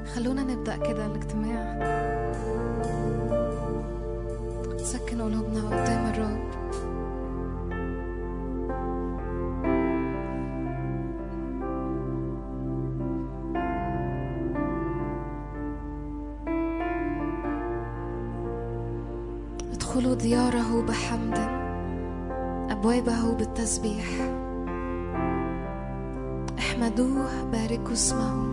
خلونا نبدأ كده الاجتماع سكن قلوبنا قدام الرب ادخلوا دياره بحمد أبوابه بالتسبيح احمدوه باركوا اسمه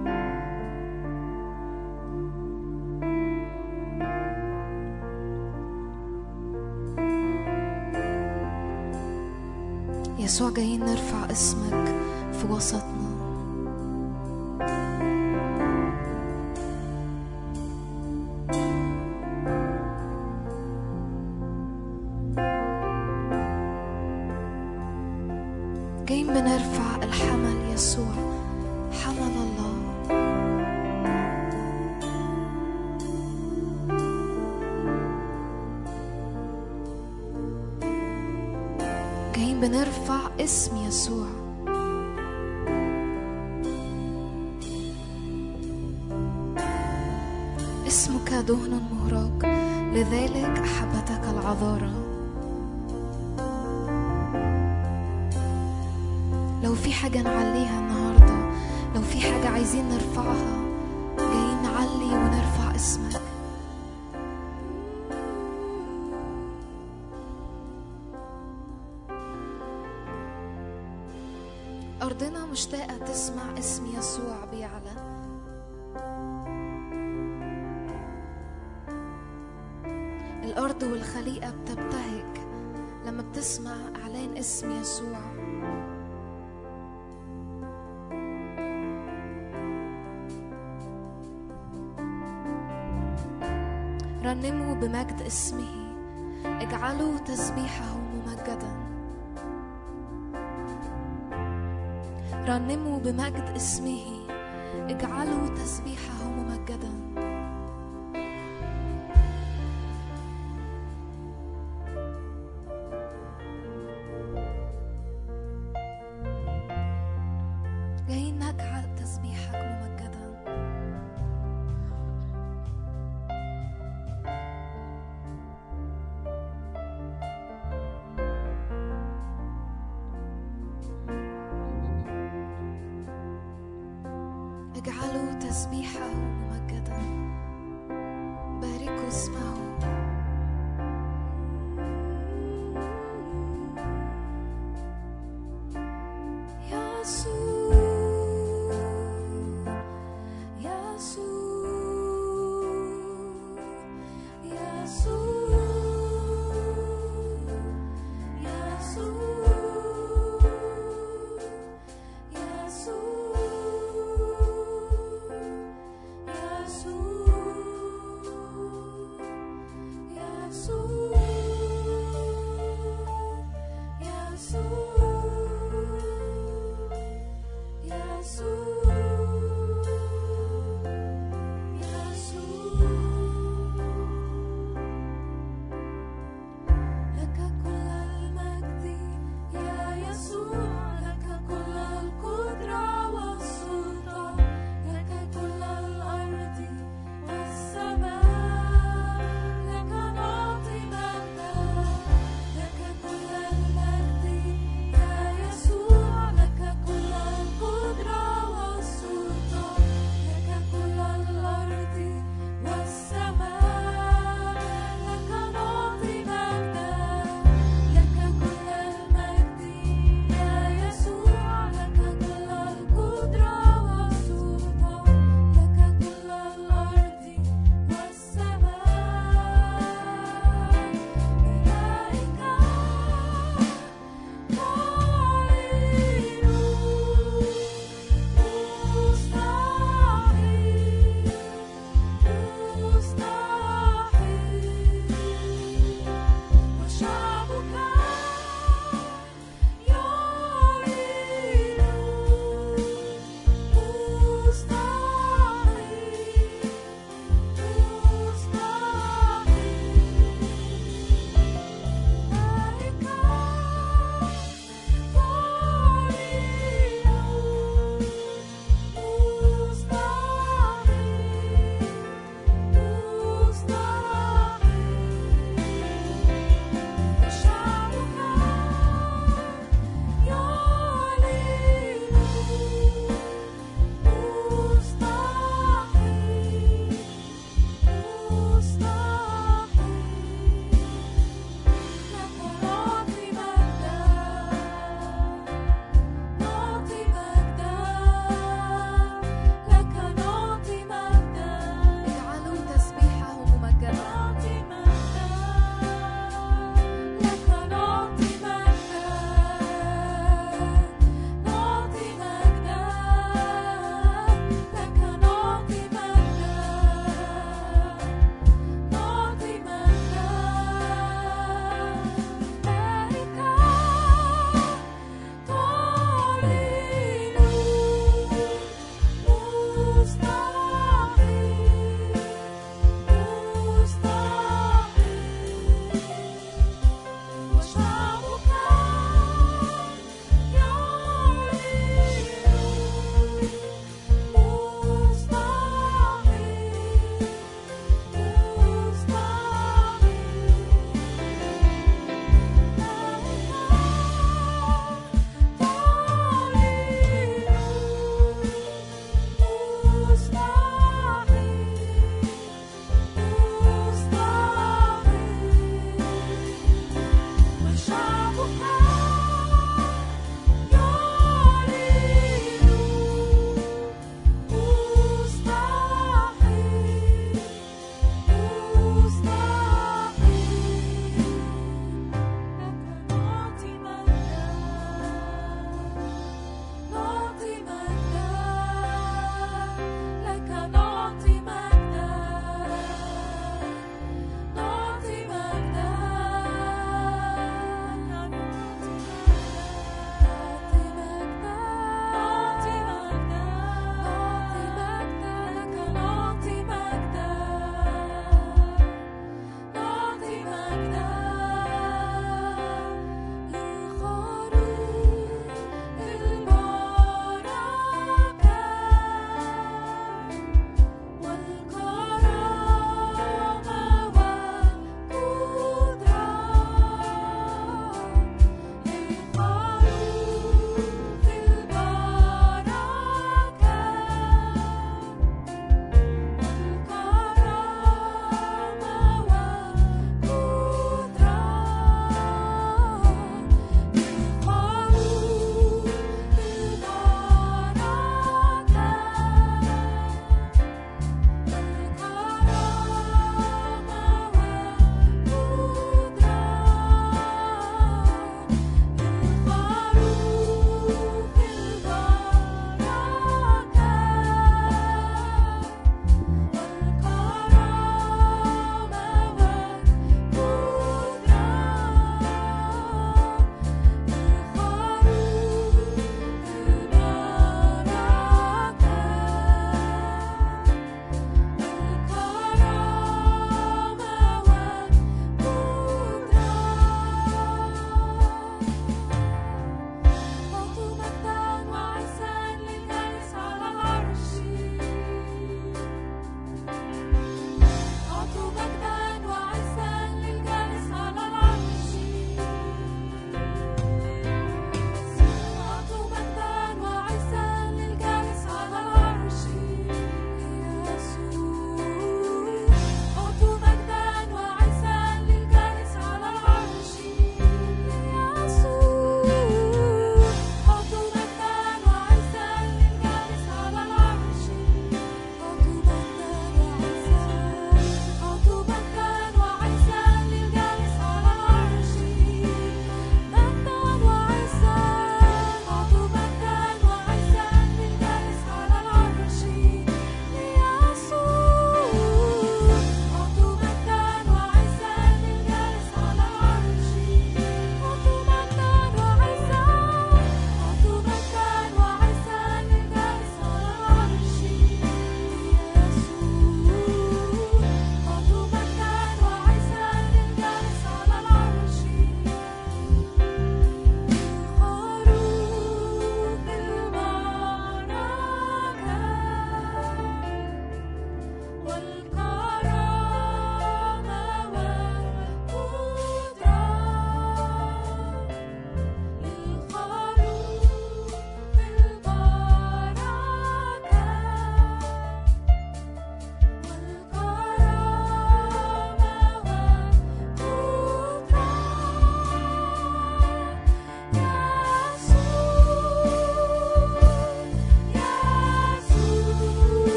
يسوع جايين نرفع اسمك في وسطنا جايين بنرفع الحمل يسوع حمل الله جايين بنرفع اسم يسوع اسمك دهن مهراق لذلك أحبتك العذارى لو في حاجة نعليها النهاردة لو في حاجة عايزين نرفعها جايين نعلي ونرفع اسمك أرضنا مشتاقة تسمع اسم يسوع بيعلن الأرض والخليقة بتبتهج لما بتسمع إعلان اسم يسوع رنموا بمجد اسمه اجعلوا تسبيحه ممجدا رنموا بمجد اسمه اجعلوا تسبيحه ممجدا جايين نجعل تسبيحك ممجدا اجعلوا تسبيحه ممجدا باركوا اسمه يسوع يسوع لك كل المجد يا يسوع لك كل القدرة والسلطان لك كل الأرض والسماء لك نعطي مجدا لك كل المجد يا يسوع لك كل القدرة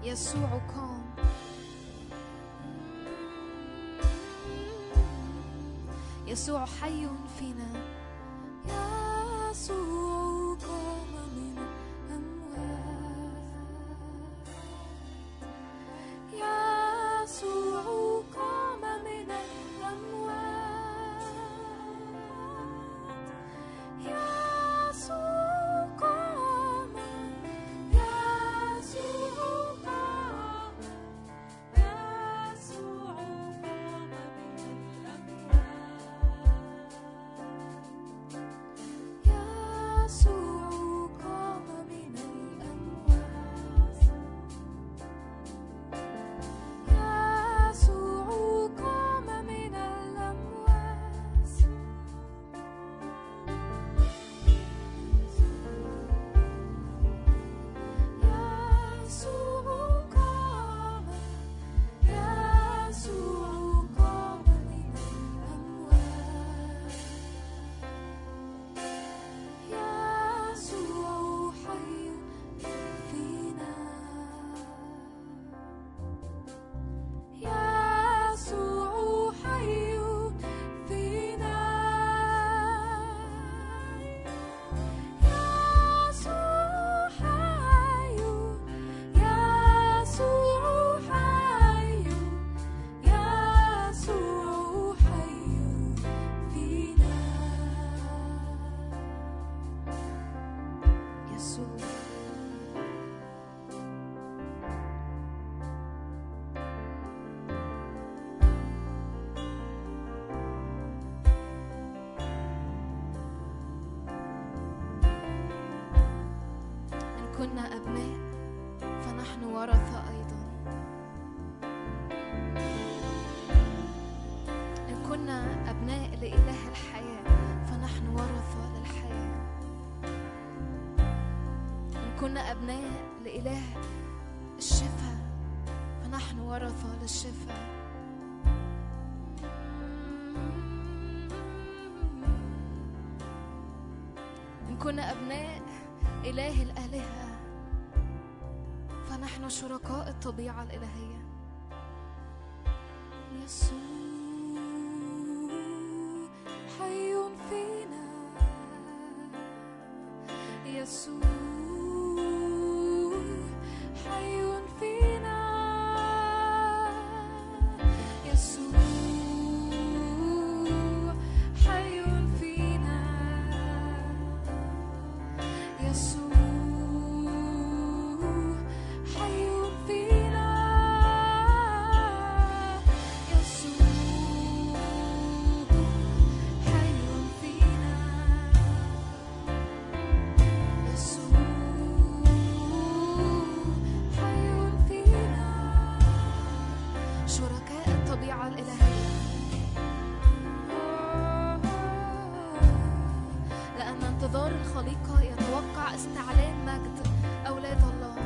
يسوع قام يسوع حي فينا يسوع قام من الأموات يسوع قام من الأموات يسوع قام يسوع قام يسوع قام من الأموات يسوع قام من الأموات يسوع قام من الأموات يسوع قام يسوع قام من الأموات يسوع حي فينا يسوع حي فينا يسوع حي يسوع حي يسوع حي فينا يسوع إن كنا أبناء فنحن ورثة أيضا إن كنا أبناء لإله الحياة فنحن ورثة للحياة إن كنا أبناء لإله الشفاء فنحن ورثة للشفاء إن كنا أبناء إله الآلهة فنحن شركاء الطبيعة الإلهية يسوع حي فينا يسوع حي فينا يسوع حي فينا يسوع حي فينا يسوع حي فينا يسوع حي فينا شركاء الطبيعة الإلهية لأن انتظار الخليقة يتوقع استعلان مجد أولاد الله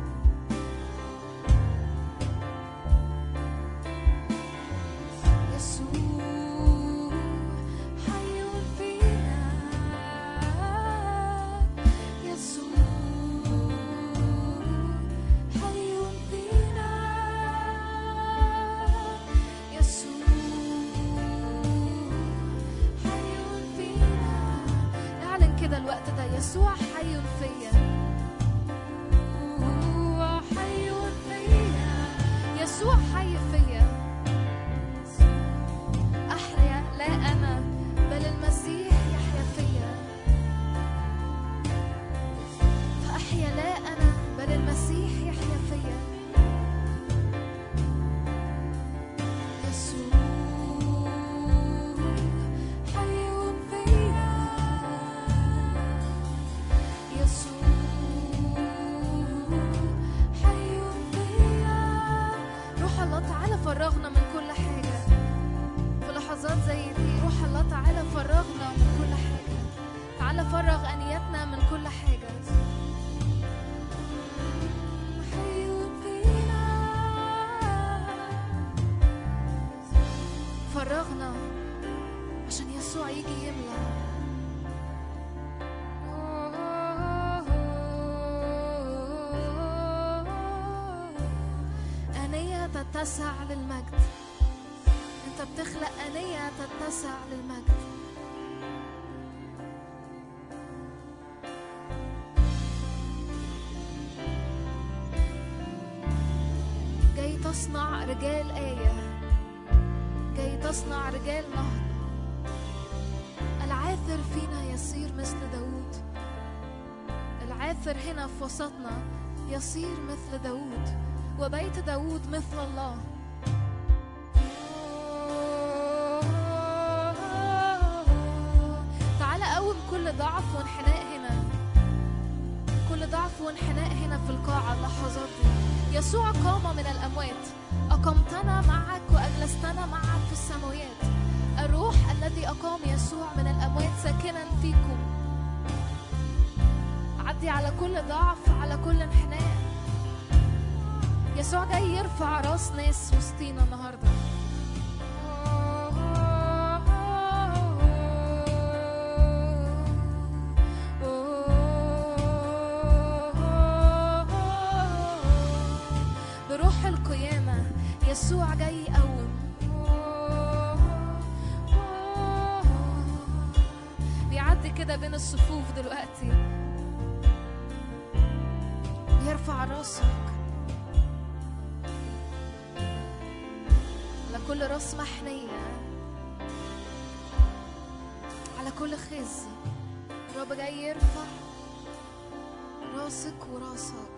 يسوع حي فينا يسوع حي فينا يسوع حي فينا اعلن كده الوقت ده يسوع حي فيا هو حي فيا يسوع حي فيا أحيا لا أنا بل المسيح يحيا فيا فأحيا لا أنا بل المسيح يحيا فيا يسوع حي فيا يسوع حي فيا روح الله تعالى فرغنا من كل حاجة في لحظات زي دي روح الله تعالى فرغنا من كل حاجة تعالى فرغ أنيتنا من كل حاجة حي فينا فرغنا عشان يسوع يجي يملى تتسع للمجد انت بتخلق انيه تتسع للمجد جاي تصنع رجال آية جاي تصنع رجال نهضة العاثر فينا يصير مثل داود العاثر هنا في وسطنا يصير مثل داود وبيت داود مثل الله تعال قوم كل ضعف وانحناء هنا كل ضعف وانحناء هنا في القاعة اللحظات دي يسوع قام من الأموات أقمتنا معك وأجلستنا معك في السماوات الروح الذي أقام يسوع من الأموات ساكنا فيكم عدي على كل ضعف على كل انحناء يسوع جاي يرفع راس ناس وسطينا النهارده بروح القيامة يسوع جاي يقوم بيعدي كده بين الصفوف دلوقتي بيرفع راسك على كل راس محنية على كل خزي الرب جاي يرفع راسك وراسك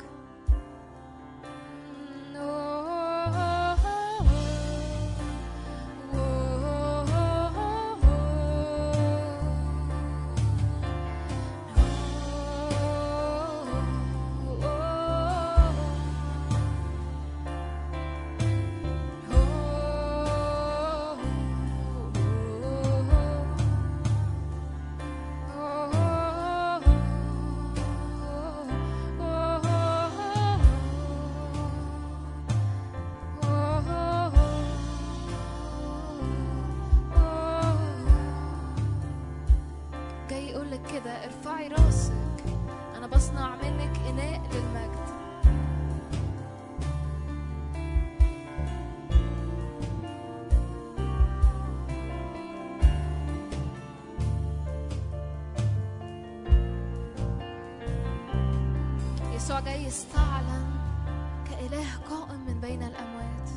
جاي يقولك كده ارفعي راسك انا بصنع منك اناء للمجد يسوع جاي يستعلن كإله قائم من بين الأموات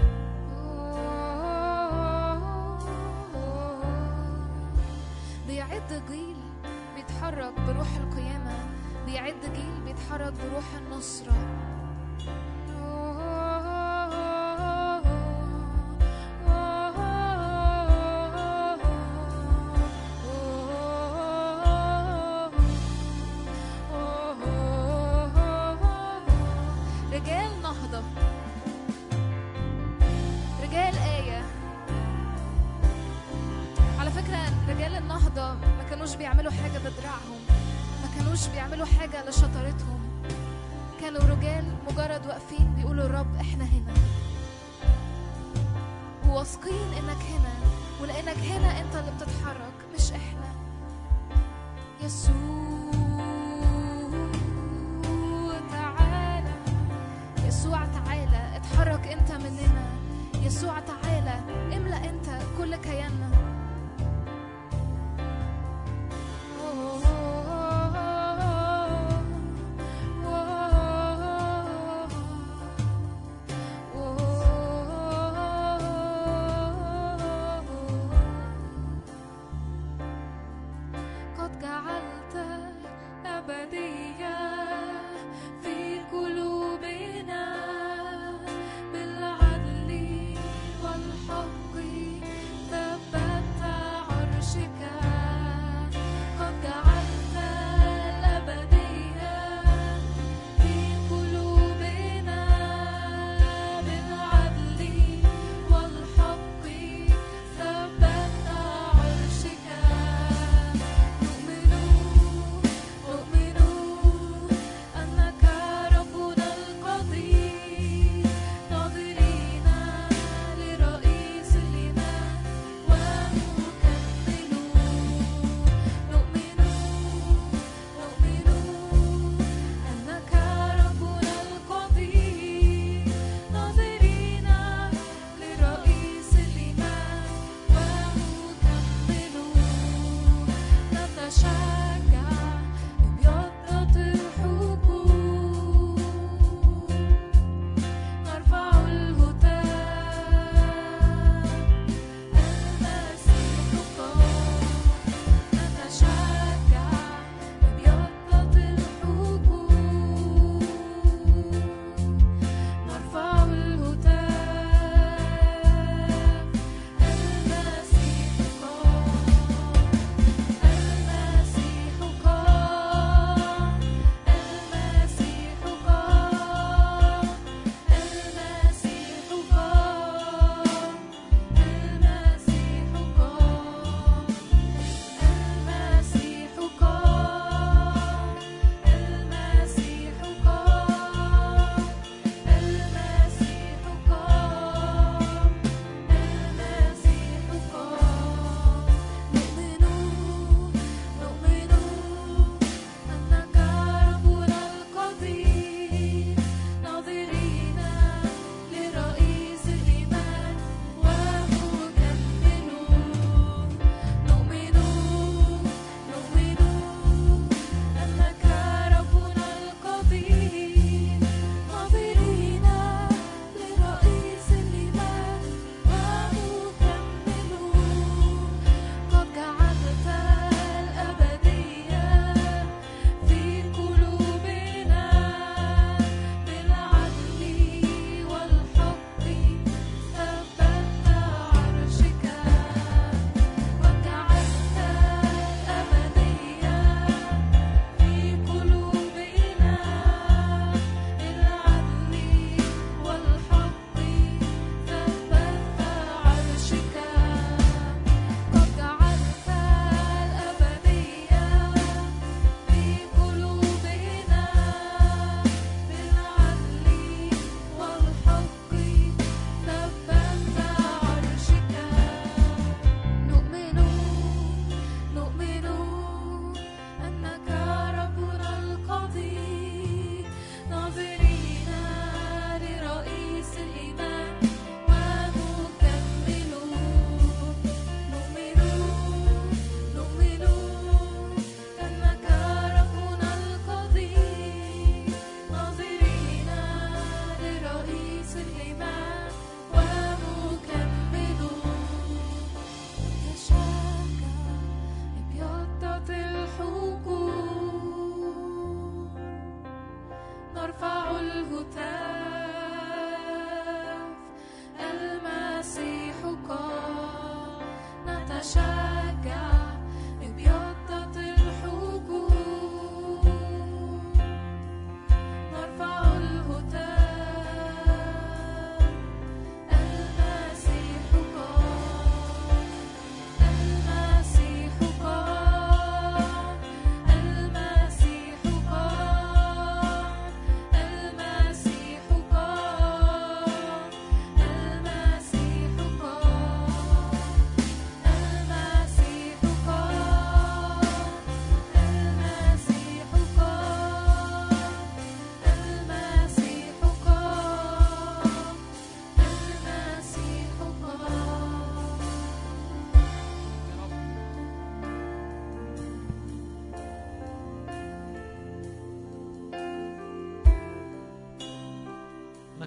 بيعد جيل بيتحرك بروح القيامة بيعد جيل بيتحرك بروح النصرة رجال نهضة رجال آية على فكرة رجال النهضة ما كانوش بيعملوا حاجة بدراعهم ما كانوش بيعملوا حاجة لشطارتهم كانوا رجال مجرد واقفين بيقولوا الرب احنا هنا وواثقين انك هنا ولانك هنا انت اللي بتتحرك مش احنا يسوع تعالى يسوع تعالى اتحرك انت مننا يسوع تعالى املأ انت كل كياننا قد جعلت أبدية في قلوبنا بالعدل والحق ثبت عرشك قد جعلت الأبدية في قلوبنا بالعدل والحق ثبت عرشك نؤمن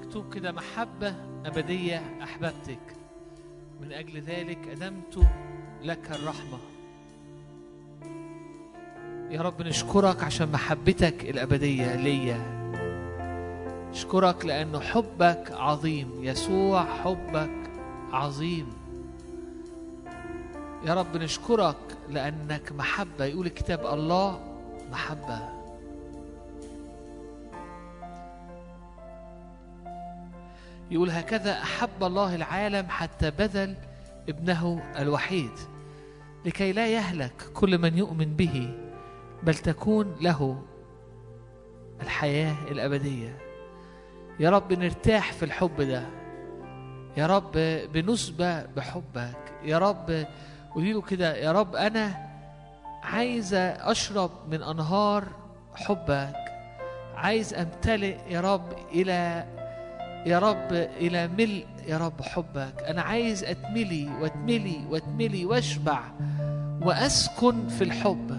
مكتوب كده محبة أبدية أحببتك من أجل ذلك أدمت لك الرحمة يا رب نشكرك عشان محبتك الأبدية ليا نشكرك لأنه حبك عظيم يسوع حبك عظيم يا رب نشكرك لأنك محبة يقول الكتاب الله محبة يقول هكذا أحب الله العالم حتى بذل ابنه الوحيد لكي لا يهلك كل من يؤمن به بل تكون له الحياة الأبدية يا رب نرتاح في الحب ده يا رب بنسبة بحبك يا رب قولي له كده يا رب أنا عايزة أشرب من أنهار حبك عايز أمتلئ يا رب إلى يا رب إلى ملء يا رب حبك أنا عايز أتملي وأتملي وأتملي وأشبع وأسكن في الحب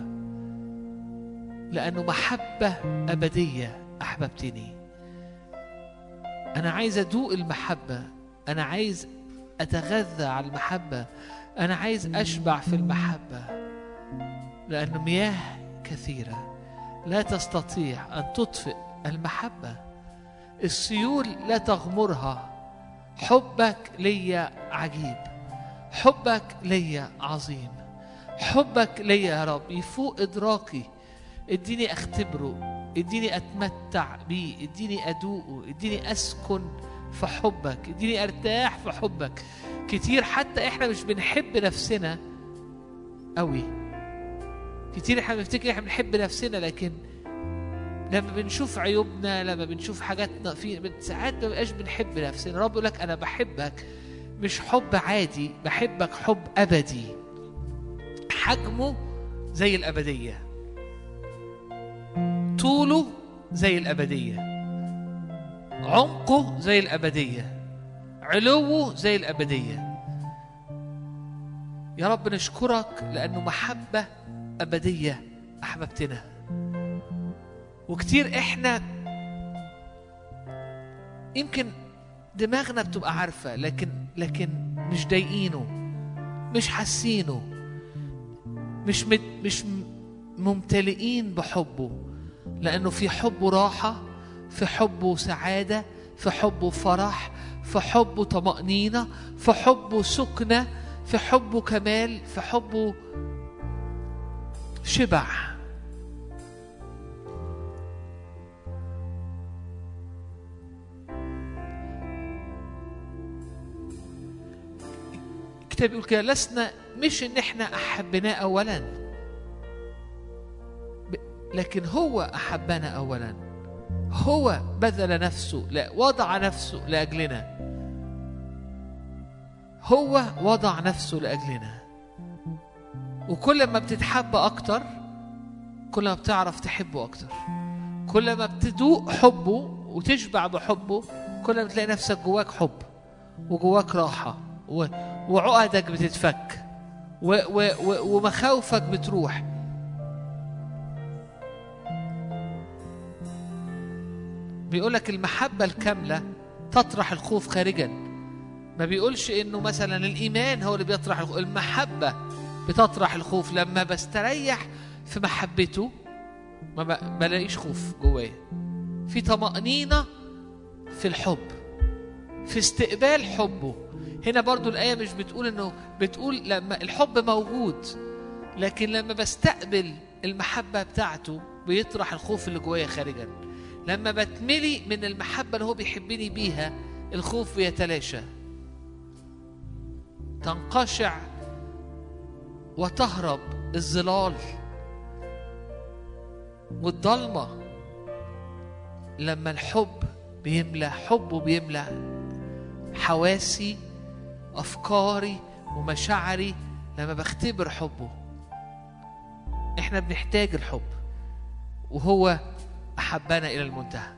لأنه محبة أبدية أحببتني أنا عايز أدوق المحبة أنا عايز أتغذى على المحبة أنا عايز أشبع في المحبة لأن مياه كثيرة لا تستطيع أن تطفئ المحبة السيول لا تغمرها حبك ليا عجيب حبك ليا عظيم حبك ليا يا رب يفوق إدراكي اديني أختبره اديني أتمتع بيه اديني أدوقه اديني أسكن في حبك اديني أرتاح في حبك كتير حتى احنا مش بنحب نفسنا قوي كتير احنا بنفتكر احنا بنحب نفسنا لكن لما بنشوف عيوبنا لما بنشوف حاجاتنا في ساعات ما بقاش بنحب نفسنا رب يقول لك انا بحبك مش حب عادي بحبك حب ابدي حجمه زي الابديه طوله زي الابديه عمقه زي الابديه علوه زي الابديه يا رب نشكرك لانه محبه ابديه احببتنا وكتير احنا يمكن دماغنا بتبقى عارفة لكن لكن مش ضايقينه مش حاسينه مش مت مش م- ممتلئين بحبه لأنه في حبه راحة في حبه سعادة في حبه فرح في حبه طمأنينة في حبه سكنة في حبه كمال في حبه شبع الكتاب يقول كده لسنا مش ان احنا احبناه اولا ب- لكن هو احبنا اولا هو بذل نفسه لا وضع نفسه لاجلنا هو وضع نفسه لاجلنا وكل ما بتتحب اكتر كل ما بتعرف تحبه اكتر كل ما بتدوق حبه وتشبع بحبه كل ما بتلاقي نفسك جواك حب وجواك راحه و... وعقدك بتتفك و... و... و... ومخاوفك بتروح بيقولك المحبة الكاملة تطرح الخوف خارجا ما بيقولش انه مثلا الايمان هو اللي بيطرح الخوف المحبة بتطرح الخوف لما بستريح في محبته ما ب- بلاقيش خوف جوايا في طمأنينة في الحب في استقبال حبه هنا برضو الآية مش بتقول إنه بتقول لما الحب موجود لكن لما بستقبل المحبة بتاعته بيطرح الخوف اللي جوايا خارجا لما بتملي من المحبة اللي هو بيحبني بيها الخوف بيتلاشى تنقشع وتهرب الظلال والضلمة لما الحب بيملى حبه بيملى حواسي افكاري ومشاعري لما بختبر حبه احنا بنحتاج الحب وهو احبنا الى المنتهى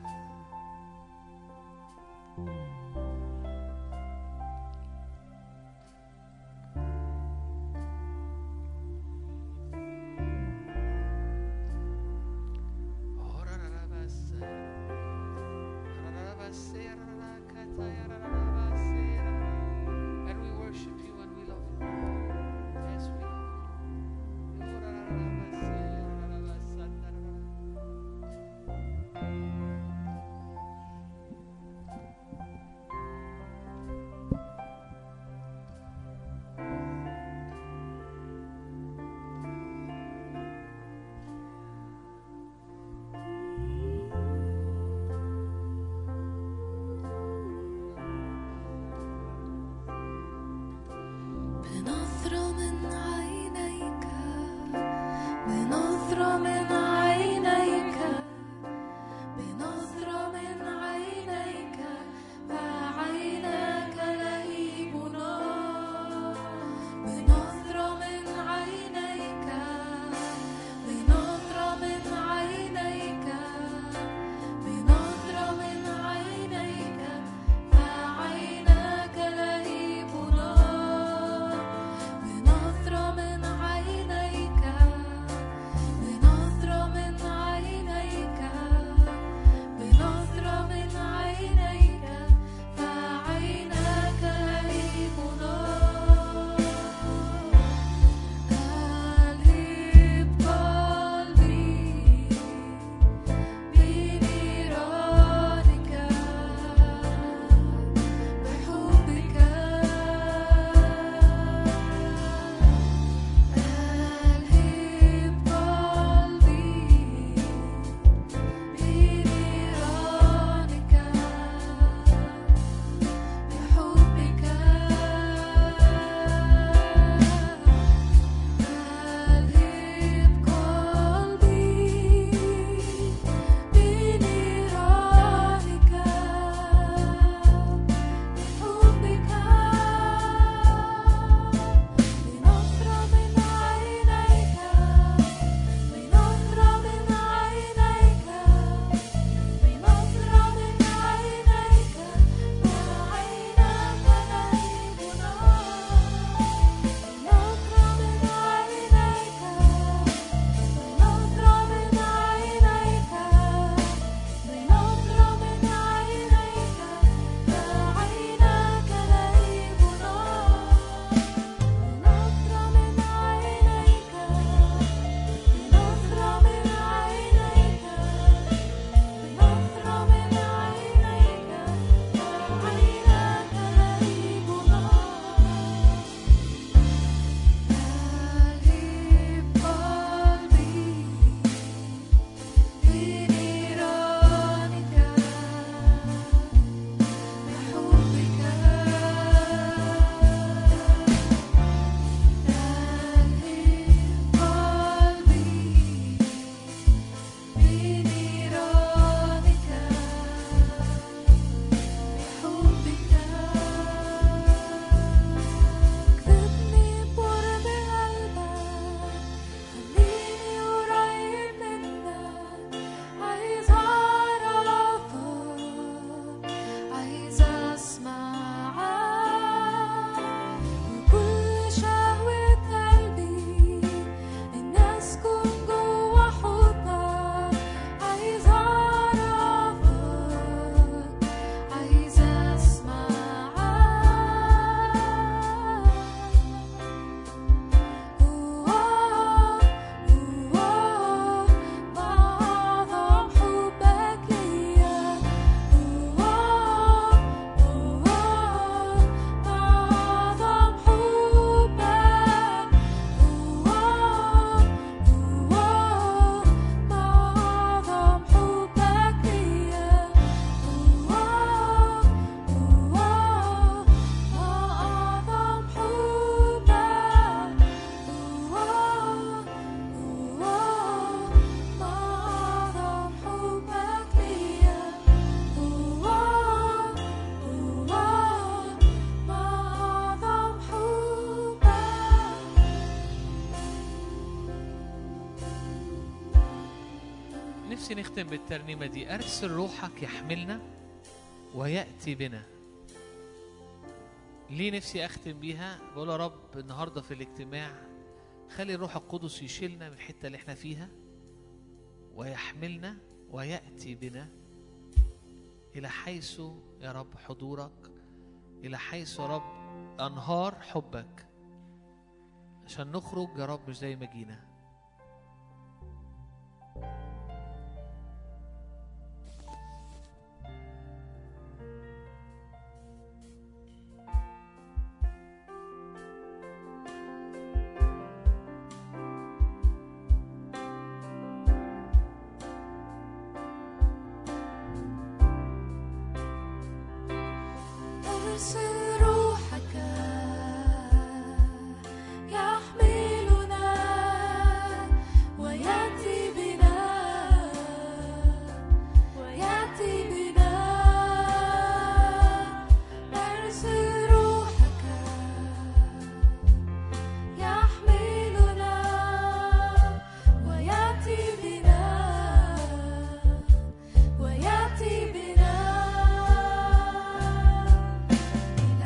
نفسي نختم بالترنيمة دي أرسل روحك يحملنا ويأتي بنا ليه نفسي أختم بيها بقول يا رب النهاردة في الاجتماع خلي الروح القدس يشيلنا من الحتة اللي احنا فيها ويحملنا ويأتي بنا إلى حيث يا رب حضورك إلى حيث يا رب أنهار حبك عشان نخرج يا رب مش زي ما جينا أرسل روحك يحملنا ويأتي بنا ويأتي بنا أرسل روحك يحملنا ويأتي بنا ويأتي بنا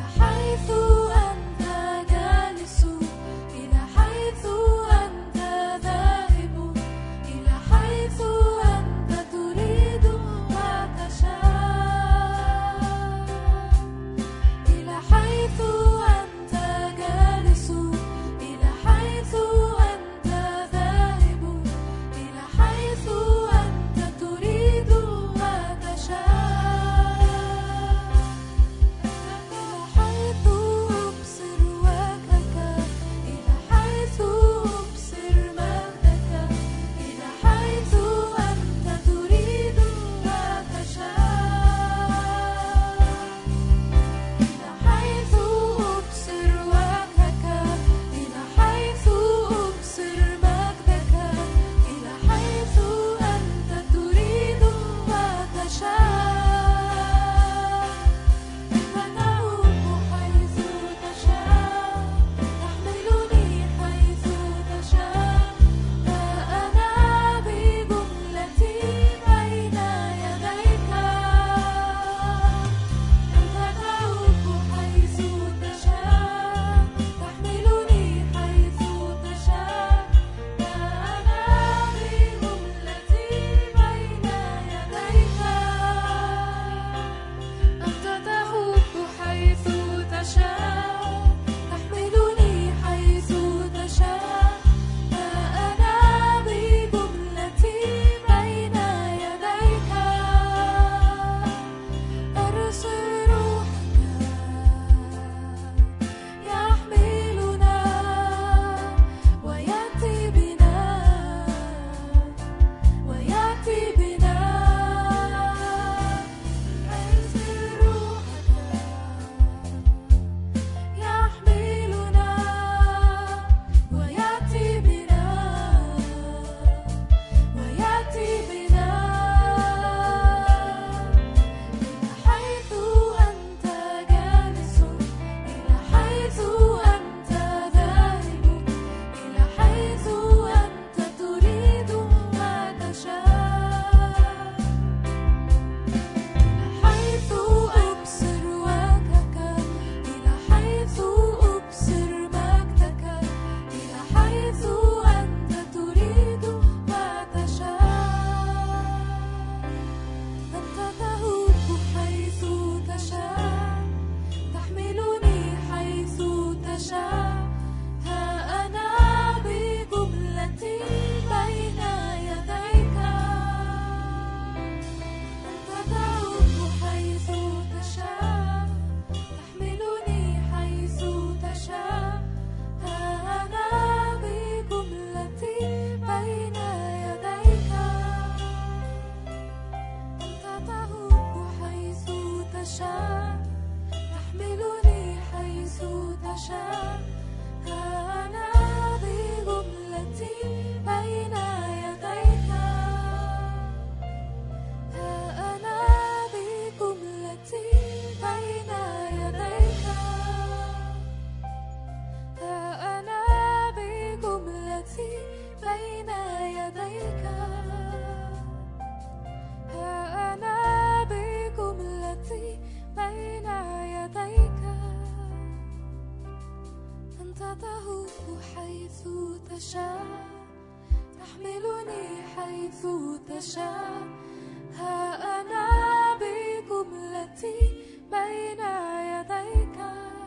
تشاء ها أنا بجملتي بين يديك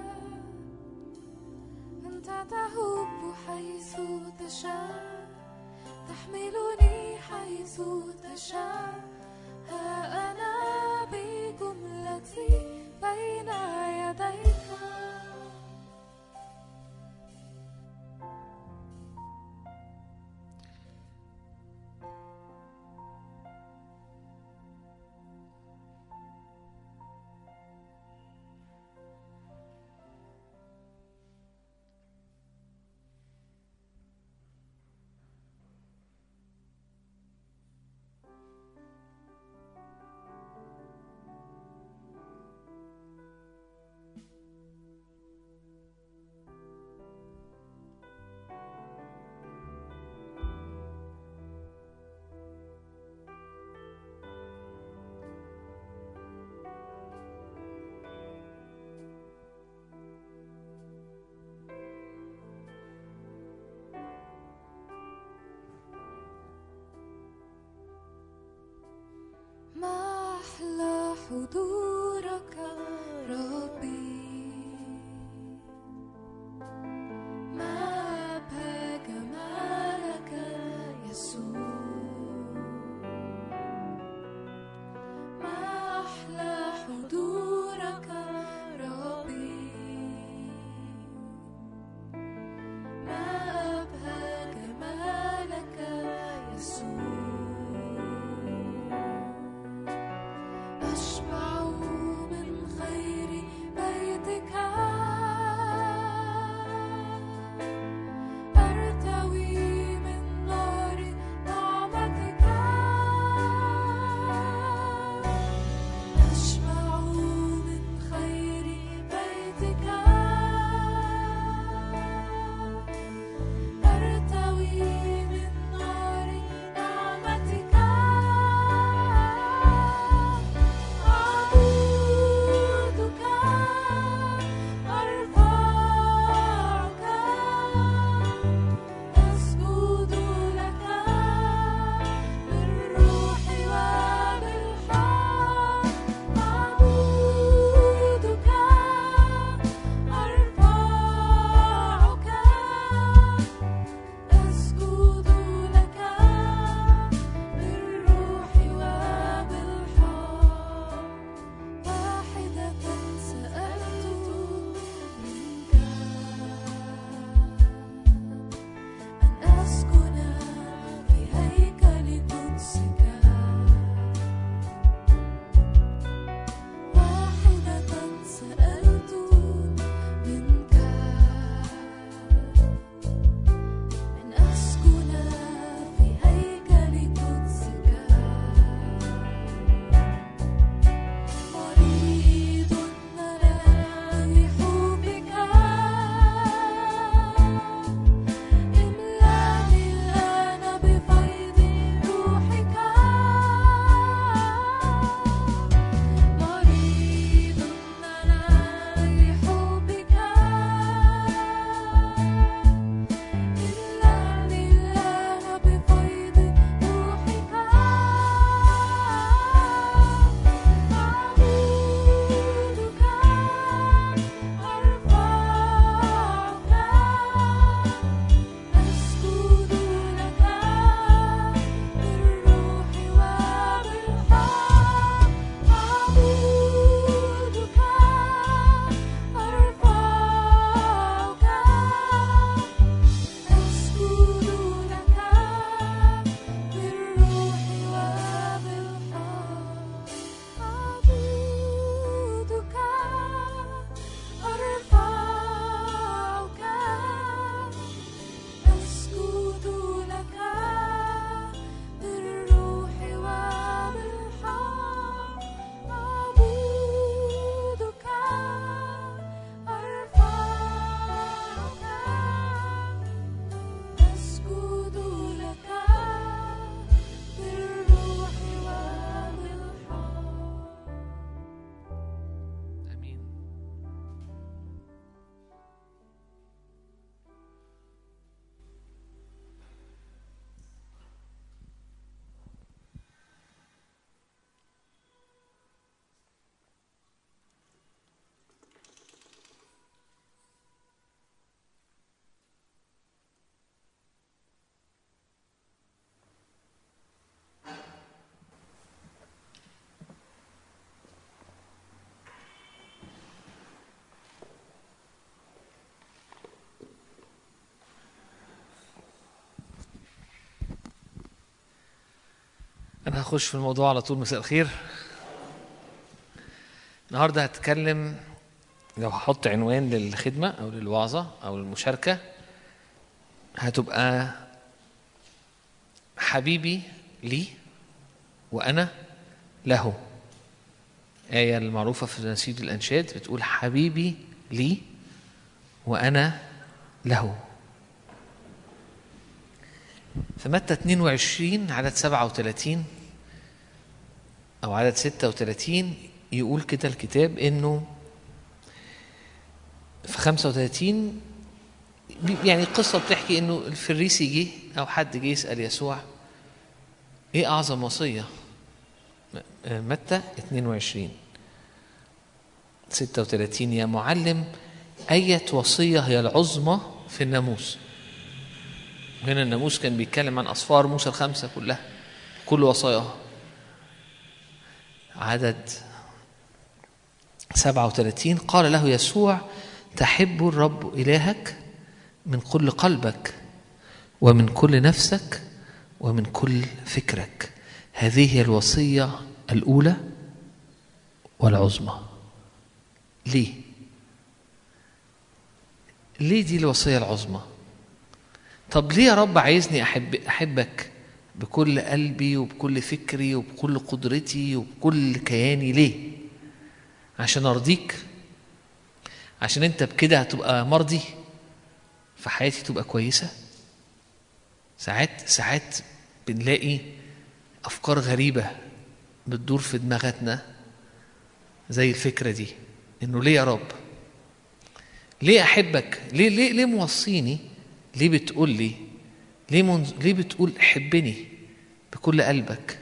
أنت تهب حيث تشاء تحملني حيث تشاء ها أنا بجملتي بين يديك ما أحلى حضورك ربي ما أبهى جمالك يسوع ما أحلى حضورك ربي ما أبهى جمالك يسوع أشبع من خير أنا هخش في الموضوع على طول مساء الخير النهاردة هتكلم لو هحط عنوان للخدمة أو للوعظة أو للمشاركة هتبقى حبيبي لي وأنا له آية المعروفة في نسيج الأنشاد بتقول حبيبي لي وأنا له في متى 22 عدد 37 أو عدد 36 يقول كده الكتاب إنه في 35 يعني القصة بتحكي إنه الفريسي جه أو حد جه يسأل يسوع إيه أعظم وصية؟ متى 22 36 يا معلم أية وصية هي العظمى في الناموس هنا الناموس كان بيتكلم عن أصفار موسى الخمسة كلها كل وصاياها عدد 37 قال له يسوع تحب الرب إلهك من كل قلبك ومن كل نفسك ومن كل فكرك هذه هي الوصية الأولى والعظمى ليه؟ ليه دي الوصية العظمى؟ طب ليه يا رب عايزني أحب أحبك بكل قلبي وبكل فكري وبكل قدرتي وبكل كياني ليه؟ عشان أرضيك؟ عشان أنت بكده هتبقى مرضي؟ فحياتي تبقى كويسة؟ ساعات ساعات بنلاقي أفكار غريبة بتدور في دماغاتنا زي الفكرة دي إنه ليه يا رب؟ ليه أحبك؟ ليه ليه ليه موصيني؟ ليه بتقول لي؟ ليه منز... ليه بتقول حبني بكل قلبك؟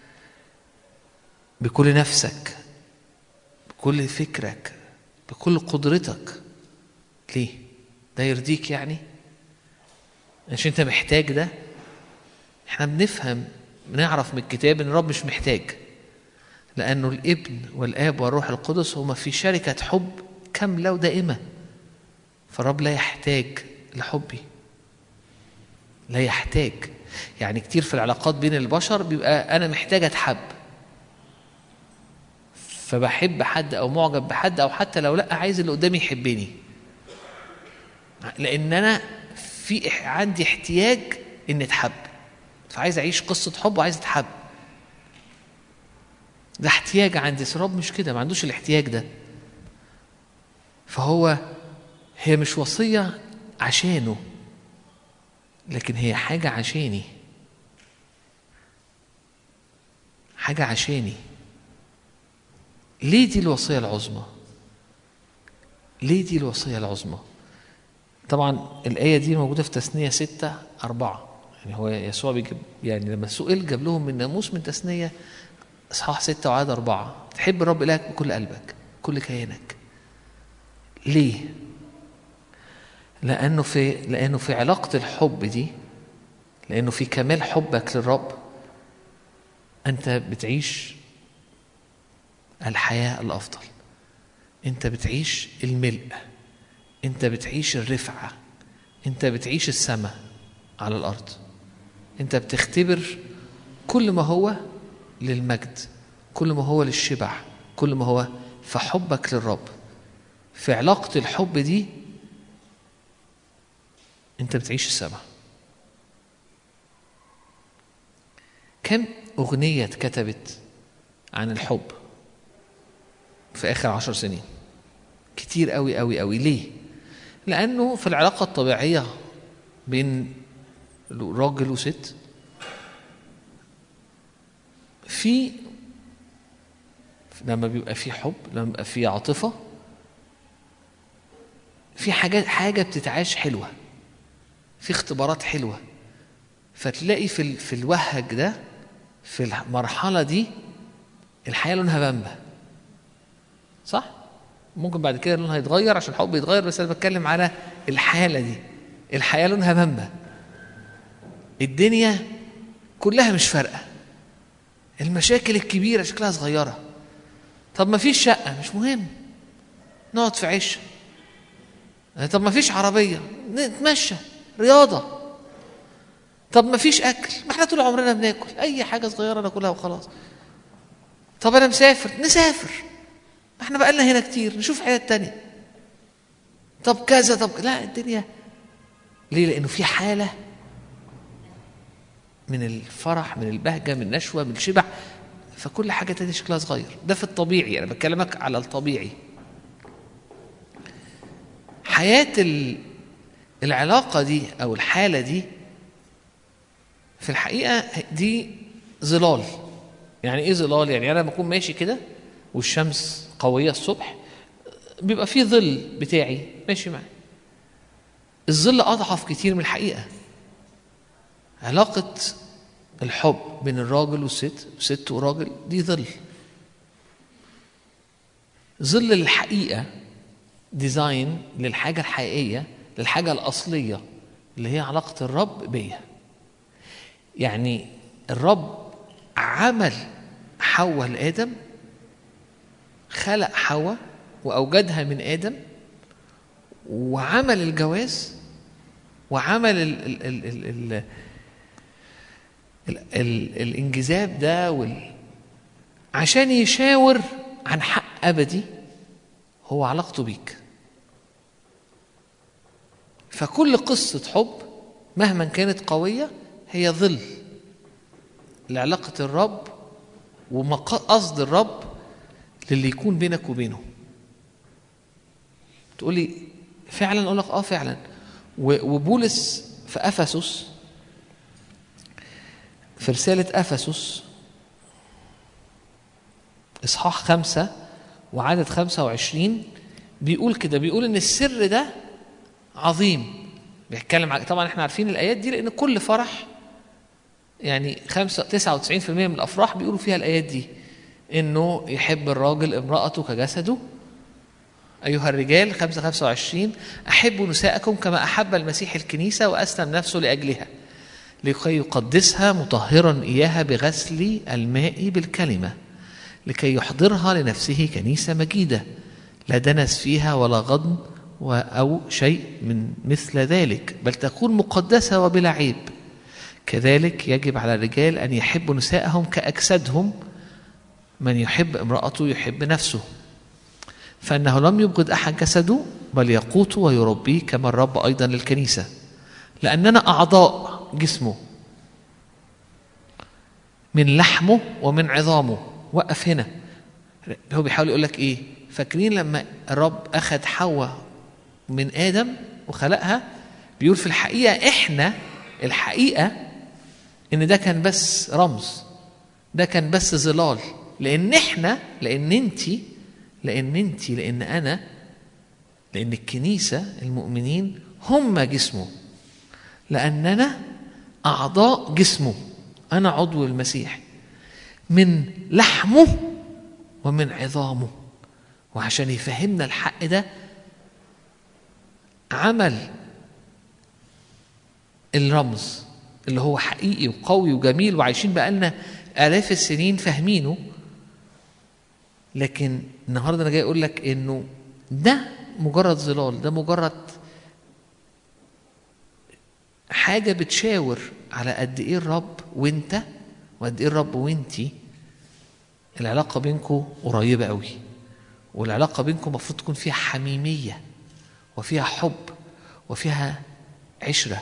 بكل نفسك بكل فكرك بكل قدرتك ليه؟ ده يرضيك يعني؟ عشان انت محتاج ده احنا بنفهم بنعرف من الكتاب ان الرب مش محتاج لانه الابن والاب والروح القدس هما في شركه حب كامله ودائمه فالرب لا يحتاج لحبي لا يحتاج يعني كتير في العلاقات بين البشر بيبقى انا محتاج اتحب فبحب حد او معجب بحد او حتى لو لا عايز اللي قدامي يحبني لان انا في عندي احتياج ان اتحب فعايز اعيش قصه حب وعايز اتحب ده احتياج عند الرب مش كده ما عندوش الاحتياج ده فهو هي مش وصيه عشانه لكن هي حاجه عشاني حاجه عشاني ليه دي الوصيه العظمى ليه دي الوصيه العظمى طبعا الآية دي موجودة في تثنية ستة أربعة يعني هو يسوع بيجيب يعني لما سئل جاب لهم من ناموس من تثنية إصحاح ستة وعدد أربعة تحب الرب إلهك بكل قلبك كل كيانك ليه؟ لأنه في لأنه في علاقة الحب دي لأنه في كمال حبك للرب أنت بتعيش الحياة الأفضل أنت بتعيش الملء انت بتعيش الرفعه انت بتعيش السماء على الارض انت بتختبر كل ما هو للمجد كل ما هو للشبع كل ما هو في حبك للرب في علاقة الحب دي انت بتعيش السماء كم أغنية اتكتبت عن الحب في آخر عشر سنين كتير قوي قوي قوي ليه لأنه في العلاقة الطبيعية بين راجل وست في لما بيبقى في حب لما بيبقى في عاطفة في حاجات حاجة بتتعاش حلوة في اختبارات حلوة فتلاقي في في الوهج ده في المرحلة دي الحياة لونها بامبا صح؟ ممكن بعد كده لونها يتغير عشان الحب يتغير بس انا بتكلم على الحاله دي الحياه لونها بامبا الدنيا كلها مش فارقه المشاكل الكبيره شكلها صغيره طب ما فيش شقه مش مهم نقعد في عشه طب ما فيش عربيه نتمشى رياضه طب ما فيش اكل ما احنا طول عمرنا بناكل اي حاجه صغيره ناكلها وخلاص طب انا مسافر نسافر ما احنا بقالنا هنا كتير نشوف حياه تانية طب كذا طب لا الدنيا ليه لانه في حاله من الفرح من البهجه من النشوه من الشبع فكل حاجه تانية شكلها صغير ده في الطبيعي انا بكلمك على الطبيعي حياه ال- العلاقه دي او الحاله دي في الحقيقه دي ظلال يعني ايه ظلال يعني انا لما اكون ماشي كده والشمس قويه الصبح بيبقى في ظل بتاعي ماشي معايا الظل اضعف كتير من الحقيقه علاقه الحب بين الراجل والست ست وراجل دي ظل ظل الحقيقه ديزاين للحاجه الحقيقيه للحاجه الاصليه اللي هي علاقه الرب بيا يعني الرب عمل حواء لادم خلق حواء واوجدها من ادم وعمل الجواز وعمل ال ال ال ال ال ال ال الانجذاب ده وال عشان يشاور عن حق ابدي هو علاقته بيك فكل قصه حب مهما كانت قويه هي ظل لعلاقه الرب وقصد الرب للي يكون بينك وبينه تقولي فعلا اقول لك اه فعلا و- وبولس في افسس في رساله افسس اصحاح خمسة وعدد خمسة وعشرين بيقول كده بيقول ان السر ده عظيم بيتكلم عن طبعا احنا عارفين الايات دي لان كل فرح يعني خمسة تسعة وتسعين في المية من الأفراح بيقولوا فيها الآيات دي إنه يحب الراجل امرأته كجسده أيها الرجال خمسة خمسة وعشرين أحبوا نساءكم كما أحب المسيح الكنيسة وأسلم نفسه لأجلها لكي يقدسها مطهرا إياها بغسل الماء بالكلمة لكي يحضرها لنفسه كنيسة مجيدة لا دنس فيها ولا غضن و- أو شيء من مثل ذلك بل تكون مقدسة وبلا عيب كذلك يجب على الرجال أن يحبوا نساءهم كأجسادهم من يحب امرأته يحب نفسه فإنه لم يبغض أحد جسده بل يقوته ويربيه كما الرب أيضا للكنيسة لأننا أعضاء جسمه من لحمه ومن عظامه وقف هنا هو بيحاول يقول لك ايه فاكرين لما الرب اخذ حواء من ادم وخلقها بيقول في الحقيقه احنا الحقيقه ان ده كان بس رمز ده كان بس ظلال لان احنا لان انت لان انت لان انا لان الكنيسه المؤمنين هم جسمه لاننا اعضاء جسمه انا عضو المسيح من لحمه ومن عظامه وعشان يفهمنا الحق ده عمل الرمز اللي هو حقيقي وقوي وجميل وعايشين بقالنا آلاف السنين فاهمينه لكن النهارده انا جاي اقول لك انه ده مجرد ظلال ده مجرد حاجه بتشاور على قد ايه الرب وانت وقد ايه الرب وانتي العلاقه بينكم قريبه قوي والعلاقه بينكم المفروض تكون فيها حميميه وفيها حب وفيها عشره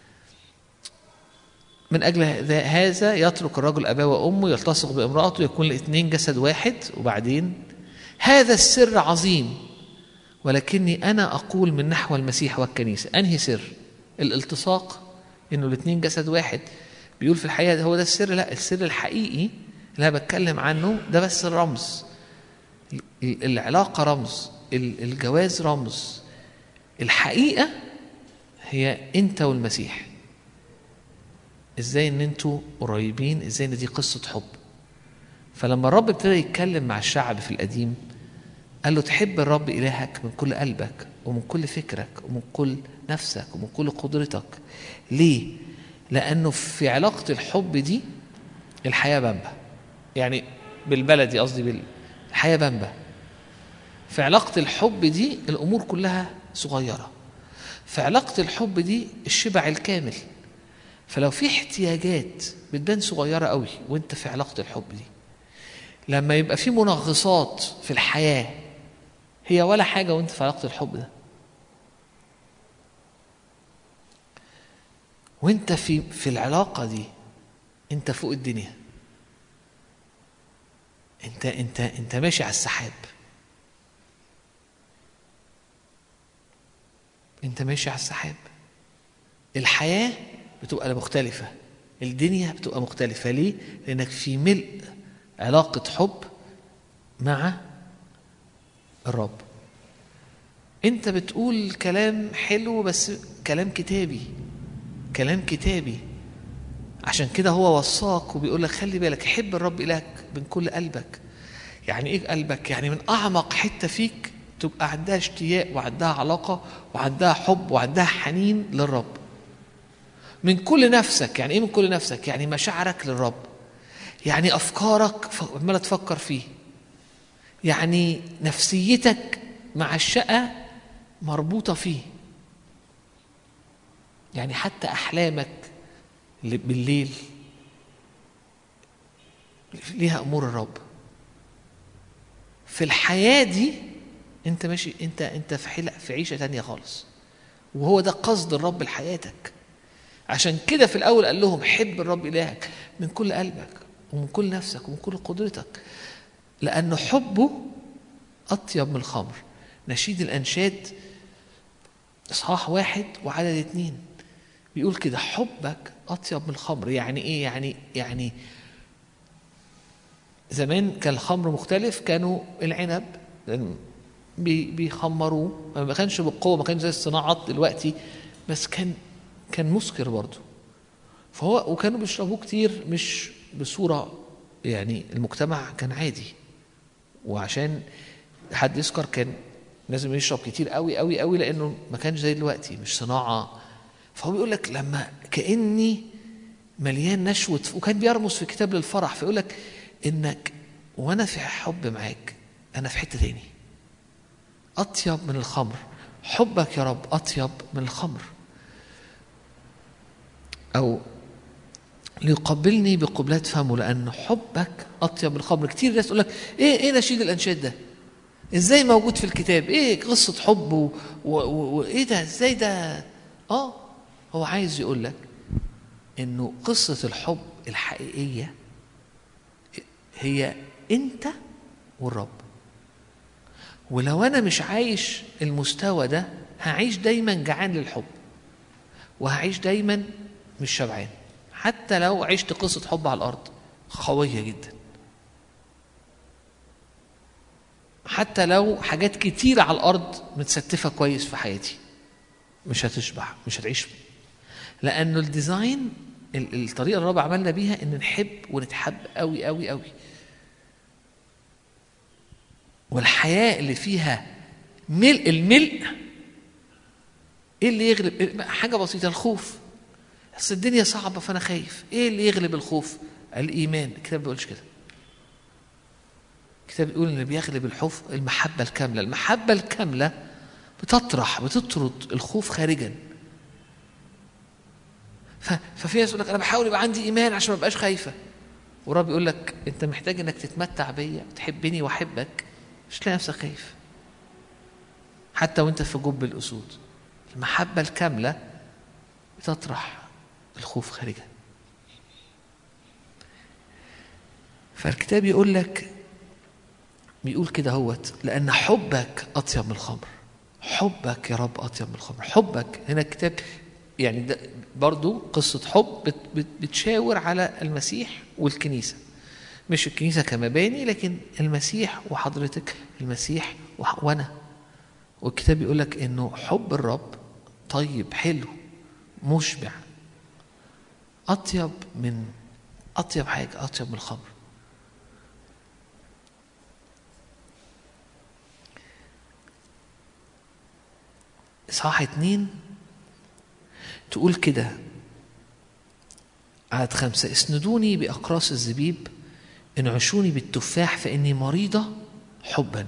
من أجل ذا- هذا يترك الرجل أباه وأمه يلتصق بامرأته يكون الاثنين جسد واحد وبعدين هذا السر عظيم ولكني أنا أقول من نحو المسيح والكنيسة أنهي سر الالتصاق إنه الاثنين جسد واحد بيقول في الحقيقة ده هو ده السر لا السر الحقيقي اللي أنا بتكلم عنه ده بس الرمز ال- العلاقة رمز ال- الجواز رمز الحقيقة هي أنت والمسيح ازاي ان انتوا قريبين ازاي ان دي قصه حب فلما الرب ابتدى يتكلم مع الشعب في القديم قال له تحب الرب الهك من كل قلبك ومن كل فكرك ومن كل نفسك ومن كل قدرتك ليه لانه في علاقه الحب دي الحياه بنبه يعني بالبلدي قصدي بال... الحياه بنبه في علاقه الحب دي الامور كلها صغيره في علاقه الحب دي الشبع الكامل فلو في احتياجات بتبان صغيرة قوي وانت في علاقة الحب دي لما يبقى في منغصات في الحياة هي ولا حاجة وانت في علاقة الحب ده وانت في في العلاقة دي انت فوق الدنيا انت انت انت ماشي على السحاب انت ماشي على السحاب الحياة بتبقى مختلفة الدنيا بتبقى مختلفة ليه؟ لأنك في ملء علاقة حب مع الرب انت بتقول كلام حلو بس كلام كتابي كلام كتابي عشان كده هو وصاك وبيقول لك خلي بالك حب الرب إلهك من كل قلبك يعني ايه قلبك يعني من اعمق حته فيك تبقى عندها اشتياق وعندها علاقه وعندها حب وعندها حنين للرب من كل نفسك يعني ايه من كل نفسك يعني مشاعرك للرب يعني افكارك ف- عماله تفكر فيه يعني نفسيتك مع الشقه مربوطه فيه يعني حتى احلامك اللي بالليل ليها امور الرب في الحياه دي انت ماشي انت انت في حلق في عيشه تانية خالص وهو ده قصد الرب لحياتك عشان كده في الاول قال لهم حب الرب الهك من كل قلبك ومن كل نفسك ومن كل قدرتك لانه حبه اطيب من الخمر نشيد الانشاد اصحاح واحد وعدد اتنين بيقول كده حبك اطيب من الخمر يعني ايه يعني يعني زمان كان الخمر مختلف كانوا العنب بي- بيخمروه ما كانش بالقوه ما كانش زي الصناعات دلوقتي بس كان كان مسكر برضه فهو وكانوا بيشربوه كتير مش بصوره يعني المجتمع كان عادي وعشان حد يسكر كان لازم يشرب كتير قوي قوي قوي لانه ما كانش زي دلوقتي مش صناعه فهو بيقول لك لما كاني مليان نشوة وكان بيرمز في كتاب للفرح فيقول لك انك وانا في حب معاك انا في حته تاني اطيب من الخمر حبك يا رب اطيب من الخمر او ليقبلني بقبلات فمه لان حبك اطيب من الخمر كتير ناس تقول لك ايه ايه نشيد الانشاد ده ازاي موجود في الكتاب ايه قصه حب و- و- و- وايه ده ازاي ده اه هو عايز يقول لك انه قصه الحب الحقيقيه هي انت والرب ولو انا مش عايش المستوى ده هعيش دايما جعان للحب وهعيش دايما مش شبعان حتى لو عشت قصه حب على الارض قويه جدا حتى لو حاجات كتيرة على الأرض متستفة كويس في حياتي مش هتشبع مش هتعيش لأنه الديزاين ال- الطريقة اللي الرب عملنا بيها إن نحب ونتحب قوي قوي قوي والحياة اللي فيها ملء الملء ايه اللي يغلب حاجة بسيطة الخوف اصل الدنيا صعبة فأنا خايف ايه اللي يغلب الخوف الإيمان الكتاب ما بيقولش كده الكتاب بيقول ان اللي بيغلب الحوف المحبة الكاملة المحبة الكاملة بتطرح بتطرد الخوف خارجا ف- ففي ناس يقول لك انا بحاول يبقى عندي ايمان عشان ما ابقاش خايفه ورب يقول لك انت محتاج انك تتمتع بيا وتحبني واحبك مش تلاقي نفسك خايف حتى وانت في جب الاسود المحبه الكامله بتطرح الخوف خارجا فالكتاب يقول لك بيقول كده هوت لأن حبك أطيب من الخمر حبك يا رب أطيب من الخمر حبك هنا الكتاب يعني ده برضو قصة حب بت بت بتشاور على المسيح والكنيسة مش الكنيسة كمباني لكن المسيح وحضرتك المسيح وح- وأنا والكتاب يقول لك إنه حب الرب طيب حلو مشبع أطيب من أطيب حاجة أطيب من الخمر إصحاح اتنين تقول كده عدد خمسة اسندوني بأقراص الزبيب انعشوني بالتفاح فإني مريضة حبا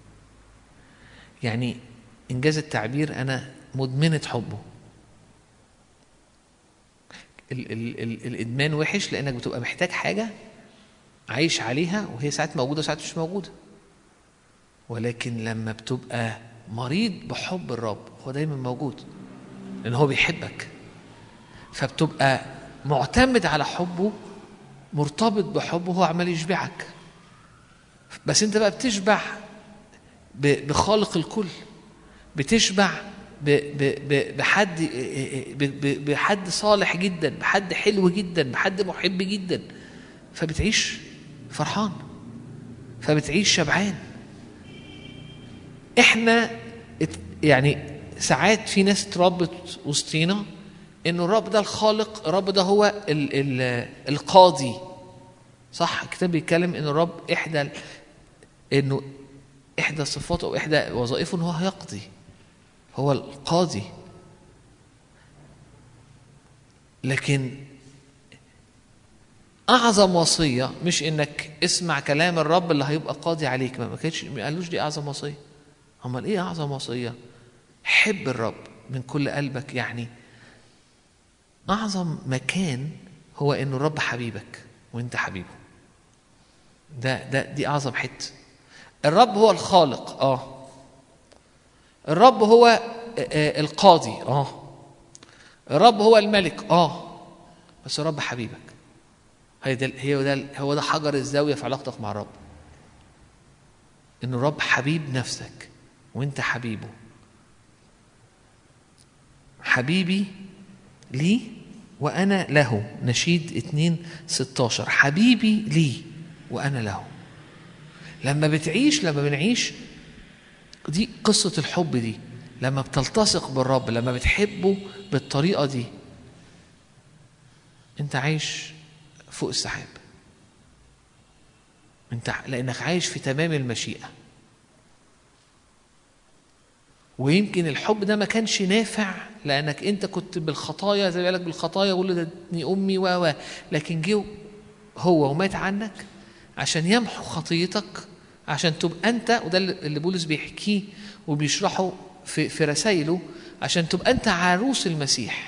يعني إنجاز التعبير أنا مدمنة حبه ال ال ال الادمان وحش لانك بتبقى محتاج حاجه عايش عليها وهي ساعات موجوده وساعات مش موجوده ولكن لما بتبقى مريض بحب الرب هو دايما موجود لان هو بيحبك فبتبقى معتمد على حبه مرتبط بحبه هو عمال يشبعك بس انت بقى بتشبع ب- بخالق الكل بتشبع ب- ب- ب- بحد ب- ب- بحد صالح جدا بحد حلو جدا بحد محب جدا فبتعيش فرحان فبتعيش شبعان احنا ات- يعني ساعات في ناس اتربت وسطينا انه الرب ده الخالق الرب ده هو ال ال القاضي صح الكتاب بيتكلم ان الرب احدى ال- انه احدى صفاته او احدى وظائفه ان هو هيقضي هو القاضي لكن اعظم وصيه مش انك اسمع كلام الرب اللي هيبقى قاضي عليك ما ما كانش ما قالوش دي اعظم وصيه امال ايه اعظم وصيه حب الرب من كل قلبك يعني اعظم مكان هو ان الرب حبيبك وانت حبيبه ده ده دي اعظم حته الرب هو الخالق اه الرب هو آه، آه، القاضي اه الرب هو الملك اه بس الرب حبيبك هي ده هي ده هو ده حجر الزاويه في علاقتك مع الرب ان الرب حبيب نفسك وانت حبيبه حبيبي لي وأنا له نشيد 2 16 حبيبي لي وأنا له لما بتعيش لما بنعيش دي قصة الحب دي لما بتلتصق بالرب لما بتحبه بالطريقة دي انت عايش فوق السحاب انت لانك عايش في تمام المشيئه ويمكن الحب ده ما كانش نافع لانك انت كنت بالخطايا زي ما قالك بالخطايا ولدتني امي و و لكن جه هو ومات عنك عشان يمحو خطيتك عشان تبقى انت وده اللي بولس بيحكيه وبيشرحه في في رسائله عشان تبقى انت عروس المسيح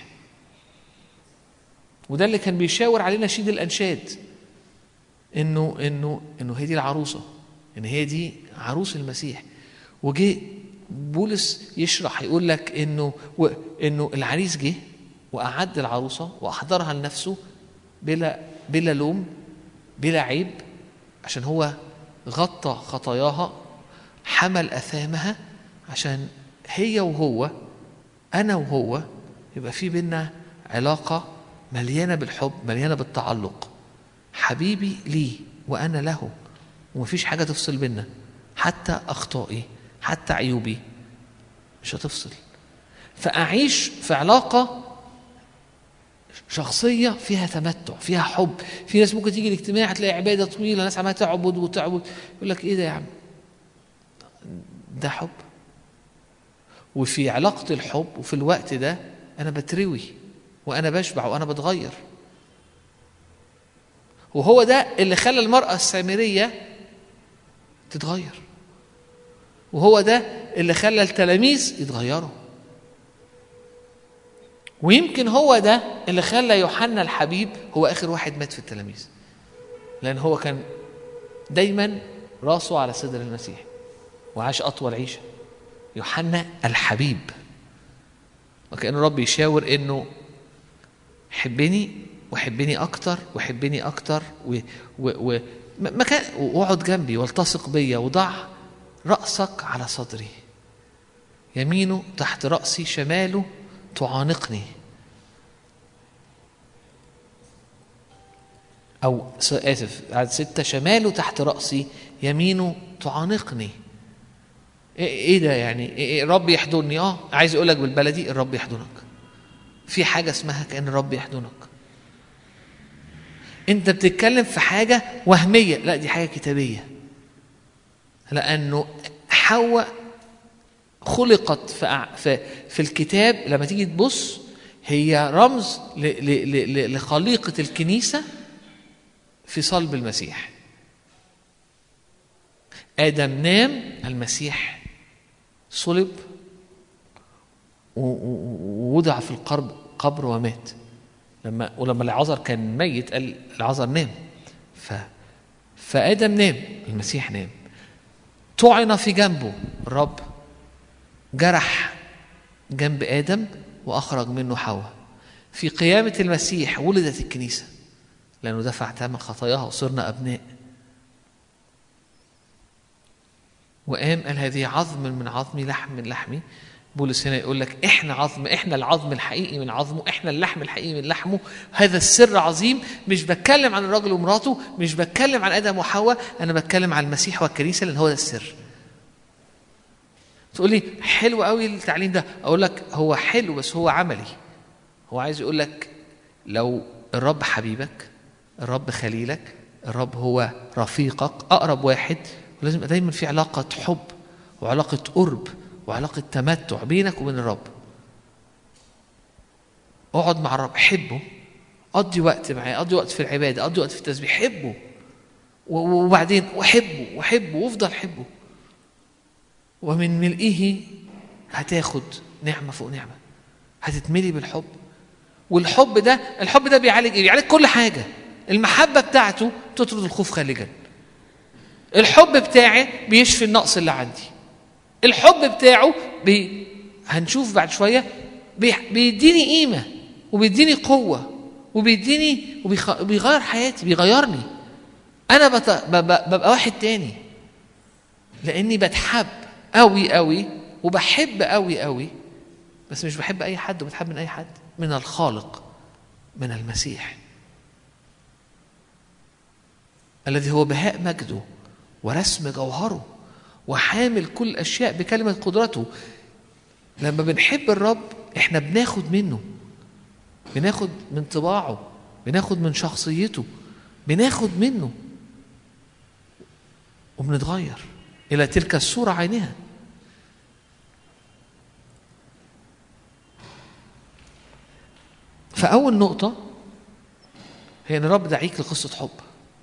وده اللي كان بيشاور عليه نشيد الانشاد انه انه انه هي دي العروسه ان هي دي عروس المسيح وجه بولس يشرح يقول لك انه و انه العريس جه واعد العروسه واحضرها لنفسه بلا بلا لوم بلا عيب عشان هو غطى خطاياها حمل اثامها عشان هي وهو انا وهو يبقى في بينا علاقه مليانه بالحب مليانه بالتعلق حبيبي لي وانا له ومفيش حاجه تفصل بينا حتى اخطائي حتى عيوبي مش هتفصل فاعيش في علاقه شخصيه فيها تمتع فيها حب في ناس ممكن تيجي الاجتماع تلاقي عباده طويله ناس عماله تعبد وتعبد يقول لك ايه ده يا عم ده حب وفي علاقه الحب وفي الوقت ده انا بتروي وانا بشبع وانا بتغير وهو ده اللي خلى المراه السامريه تتغير وهو ده اللي خلى التلاميذ يتغيروا ويمكن هو ده اللي خلى يوحنا الحبيب هو اخر واحد مات في التلاميذ لان هو كان دايما راسه على صدر المسيح وعاش اطول عيشه يوحنا الحبيب وكان الرب يشاور انه حبني وحبني اكتر وحبني اكتر و, و, و ما كان واقعد جنبي والتصق بيا وضع راسك على صدري يمينه تحت راسي شماله تعانقني او اسف عدد ستة شماله تحت راسي يمينه تعانقني ايه ده يعني إيه الرب يحضني اه عايز اقول لك بالبلدي الرب يحضنك في حاجه اسمها كان الرب يحضنك انت بتتكلم في حاجه وهميه لا دي حاجه كتابيه لانه حواء خلقت في في في الكتاب لما تيجي تبص هي رمز لخليقه الكنيسه في صلب المسيح ادم نام المسيح صلب ووضع في القبر قبر ومات لما ولما العذر كان ميت قال العذر نام ف فادم نام المسيح نام طعن في جنبه الرب جرح جنب ادم واخرج منه حواء في قيامه المسيح ولدت الكنيسه لانه دفع ثمن خطاياها وصرنا ابناء وقام قال هذه عظم من عظمي لحم من لحمي بولس هنا يقول لك احنا عظم احنا العظم الحقيقي من عظمه احنا اللحم الحقيقي من لحمه هذا السر عظيم مش بتكلم عن الراجل ومراته مش بتكلم عن ادم وحواء انا بتكلم عن المسيح والكنيسه لان هو ده السر تقول لي حلو قوي التعليم ده اقول لك هو حلو بس هو عملي هو عايز يقول لك لو الرب حبيبك الرب خليلك الرب هو رفيقك اقرب واحد ولازم يبقى دايما في علاقه حب وعلاقه قرب وعلاقه تمتع بينك وبين الرب اقعد مع الرب حبه قضي وقت معاه قضي وقت في العباده قضي وقت في التسبيح حبه و- وبعدين وحبه وحبه وافضل حبه ومن ملئه هتاخد نعمه فوق نعمه هتتملي بالحب والحب ده الحب ده بيعالج ايه؟ بيعالج كل حاجه المحبه بتاعته تطرد الخوف خارجا الحب بتاعي بيشفي النقص اللي عندي الحب بتاعه بي... هنشوف بعد شويه بي... بيديني قيمه وبيديني قوه وبيديني وبيخ... وبيغير حياتي بيغيرني انا بت... ب... ب... ببقى واحد تاني لاني بتحب قوي قوي وبحب قوي قوي بس مش بحب اي حد وبتحب من اي حد من الخالق من المسيح الذي هو بهاء مجده ورسم جوهره وحامل كل الاشياء بكلمه قدرته لما بنحب الرب احنا بناخد منه بناخد من طباعه بناخد من شخصيته بناخد منه وبنتغير الى تلك الصوره عينها فاول نقطه هي ان الرب دعيك لقصه حب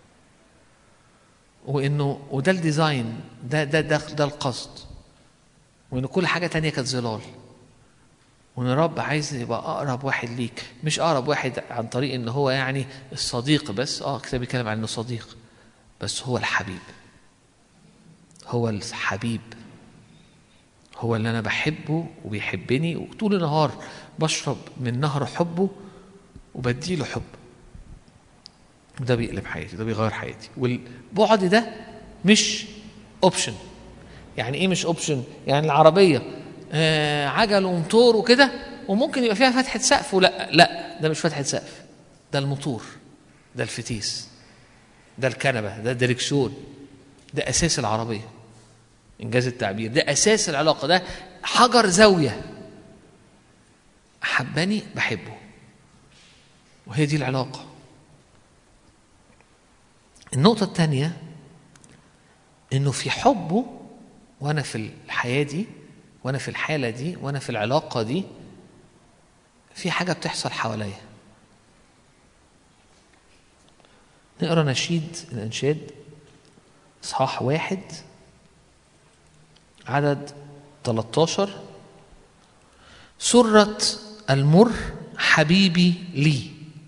وانه وده الديزاين ده ده ده, ده القصد وان كل حاجه تانية كانت ظلال وان الرب عايز يبقى اقرب واحد ليك مش اقرب واحد عن طريق ان هو يعني الصديق بس اه الكتاب بيتكلم عن انه صديق بس هو الحبيب هو الحبيب هو اللي انا بحبه وبيحبني وطول النهار بشرب من نهر حبه وبديله حب وده بيقلب حياتي ده بيغير حياتي والبعد ده مش اوبشن يعني ايه مش اوبشن يعني العربيه آه عجل وموتور وكده وممكن يبقى فيها فتحه سقف ولا لا ده مش فتحه سقف ده الموتور ده الفتيس ده الكنبه ده الدركسيون ده اساس العربيه انجاز التعبير ده اساس العلاقه ده حجر زاويه حبني بحبه وهي دي العلاقه النقطة الثانية إنه في حبه وأنا في الحياة دي وأنا في الحالة دي وأنا في العلاقة دي في حاجة بتحصل حواليا نقرا نشيد الأنشاد إصحاح واحد عدد 13 سرة المر حبيبي لي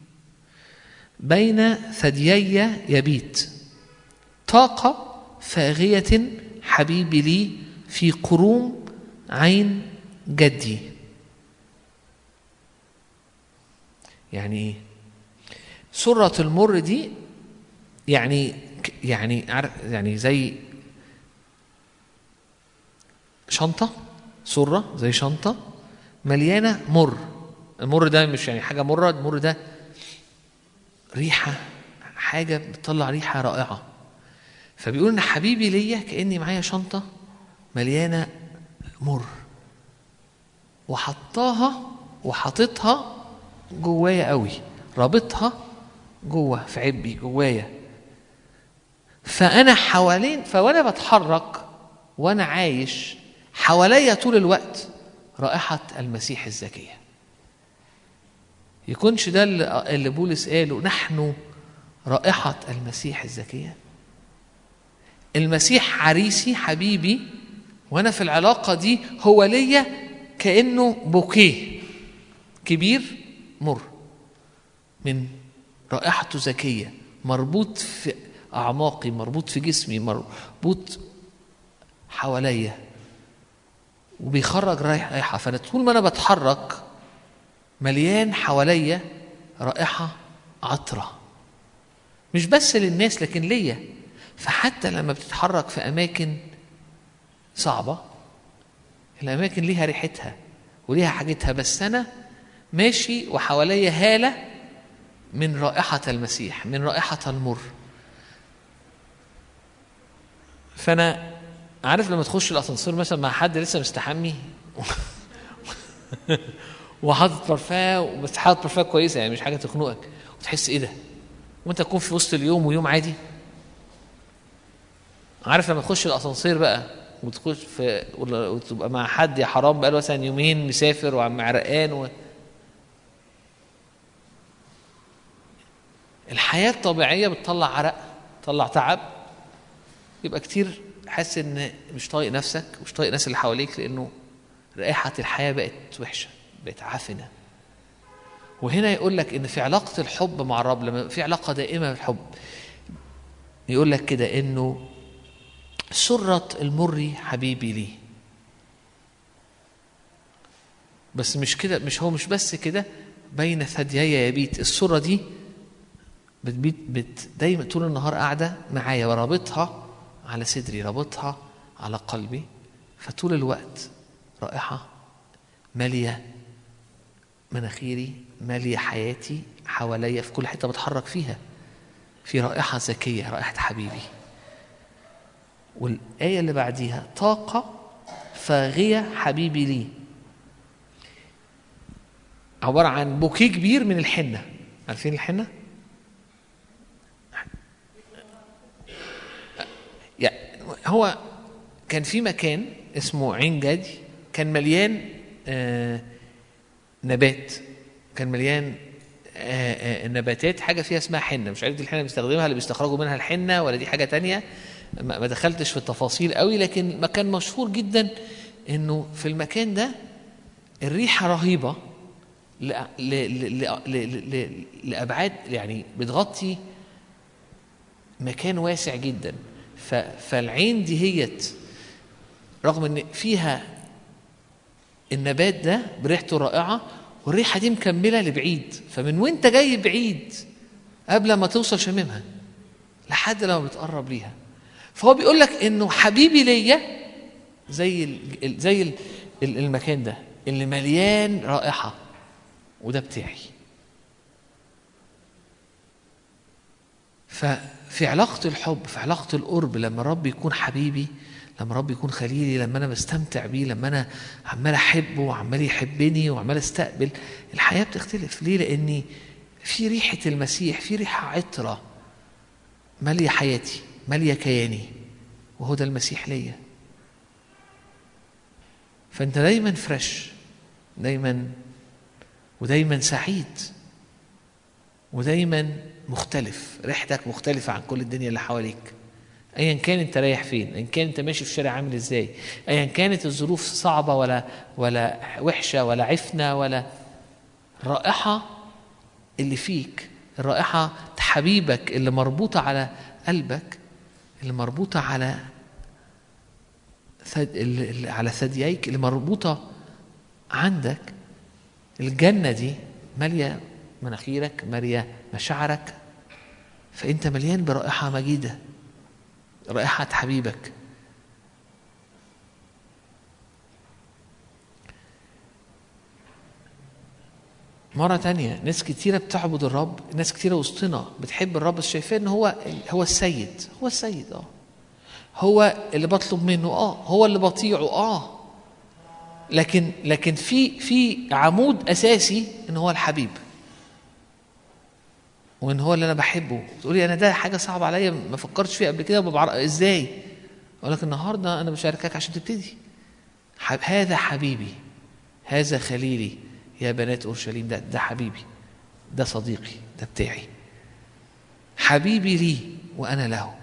بين ثديي يبيت طاقة فاغية حبيبي لي في قروم عين جدي يعني ايه سرة المر دي يعني يعني عارف يعني زي شنطة سرة زي شنطة مليانة مر المر ده مش يعني حاجة مرة المر ده ريحة حاجة بتطلع ريحة رائعة فبيقول إن حبيبي ليا كأني معايا شنطة مليانة مر وحطاها وحاططها جوايا قوي رابطها جوه في عبي جوايا فأنا حوالين فوأنا بتحرك وأنا عايش حواليا طول الوقت رائحة المسيح الزكيه يكونش ده اللي بولس قاله نحن رائحة المسيح الزكية المسيح عريسي حبيبي وأنا في العلاقة دي هو ليا كأنه بوكيه كبير مر من رائحته زكية مربوط في أعماقي مربوط في جسمي مربوط حواليا وبيخرج رائحة فأنا طول ما أنا بتحرك مليان حواليا رائحة عطرة مش بس للناس لكن ليا فحتى لما بتتحرك في أماكن صعبة الأماكن ليها ريحتها وليها حاجتها بس أنا ماشي وحواليا هالة من رائحة المسيح من رائحة المر فأنا عارف لما تخش الأسانسير مثلا مع حد لسه مستحمي وحاطط برفان بس حاطط برفان كويسة يعني مش حاجة تخنقك وتحس إيه ده؟ وأنت تكون في وسط اليوم ويوم عادي عارف لما تخش الأسانسير بقى وتخش في وتبقى مع حد يا حرام بقاله مثلا يومين مسافر وعم عرقان و... الحياة الطبيعية بتطلع عرق تطلع تعب يبقى كتير حاسس ان مش طايق نفسك مش طايق الناس اللي حواليك لانه رائحة الحياة بقت وحشة بقت عفنة وهنا يقول لك ان في علاقة الحب مع الرب لما في علاقة دائمة بالحب يقول لك كده انه سرة المري حبيبي لي بس مش كده مش هو مش بس كده بين ثديي يبيت السرة دي بتبيت بت دايما طول النهار قاعدة معايا ورابطها على صدري رابطها على قلبي فطول الوقت رائحة مالية مناخيري مالية حياتي حواليا في كل حتة بتحرك فيها في رائحة زكية رائحة حبيبي والآية اللي بعديها طاقة فاغية حبيبي لي عبارة عن بوكيه كبير من الحنة عارفين الحنة؟ يعني هو كان في مكان اسمه عين جدي كان مليان آه نبات كان مليان آه آه نباتات حاجه فيها اسمها حنه مش عارف دي الحنه بيستخدمها اللي بيستخرجوا منها الحنه ولا دي حاجه تانية ما دخلتش في التفاصيل قوي لكن مكان مشهور جدا انه في المكان ده الريحه رهيبه لابعاد يعني بتغطي مكان واسع جدا فالعين دي هيت رغم ان فيها النبات ده بريحته رائعه والريحه دي مكمله لبعيد فمن وانت جاي بعيد قبل ما توصل شممها لحد لما بتقرب ليها فهو بيقول لك انه حبيبي ليا زي ال زي ال المكان ده اللي مليان رائحه وده بتاعي ففي علاقة الحب في علاقة القرب لما الرب يكون حبيبي لما الرب يكون خليلي لما أنا بستمتع بيه لما أنا عمال أحبه وعمال يحبني وعمال أستقبل الحياة بتختلف ليه؟ لأني في ريحة المسيح في ريحة عطرة مالية حياتي مالية كياني وهو ده المسيح ليا فأنت دايما فريش دايما ودايما سعيد ودايما مختلف ريحتك مختلفة عن كل الدنيا اللي حواليك ايا كان انت رايح فين ايا كان انت ماشي في الشارع عامل ازاي ايا كانت الظروف صعبة ولا ولا وحشة ولا عفنة ولا الرائحة اللي فيك الرائحة حبيبك اللي مربوطة على قلبك اللي مربوطة على ثد... اللي على ثدييك اللي مربوطة عندك الجنة دي مالية مناخيرك مالية مشاعرك فأنت مليان برائحة مجيدة رائحة حبيبك مرة تانية ناس كتيرة بتعبد الرب ناس كتيرة وسطنا بتحب الرب بس شايفاه ان هو هو السيد هو السيد اه هو اللي بطلب منه اه هو اللي بطيعه اه لكن لكن في في عمود اساسي ان هو الحبيب وان هو اللي انا بحبه تقولي انا ده حاجه صعبه عليا ما فكرتش فيها قبل كده وببعرف ازاي اقول لك النهارده انا بشاركك عشان تبتدي حب هذا حبيبي هذا خليلي يا بنات اورشليم ده ده حبيبي ده صديقي ده بتاعي حبيبي لي وانا له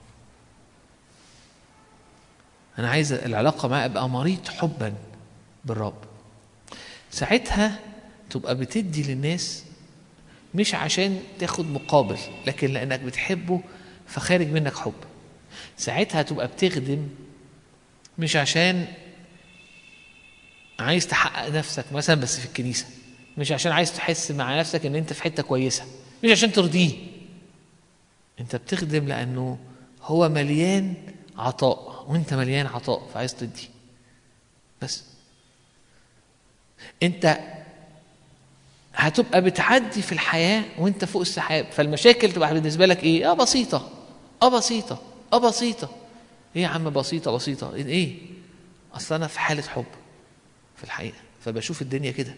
انا عايز العلاقه معاه ابقى مريض حبا بالرب ساعتها تبقى بتدي للناس مش عشان تاخد مقابل لكن لانك بتحبه فخارج منك حب ساعتها تبقى بتخدم مش عشان عايز تحقق نفسك مثلا بس في الكنيسه مش عشان عايز تحس مع نفسك ان انت في حته كويسه مش عشان ترضيه انت بتخدم لانه هو مليان عطاء وانت مليان عطاء فعايز تدي بس انت هتبقى بتعدي في الحياه وانت فوق السحاب فالمشاكل تبقى بالنسبه لك ايه اه بسيطه اه بسيطه اه بسيطه ايه يا عم بسيطه بسيطه ايه اصل انا في حاله حب في الحقيقه فبشوف الدنيا كده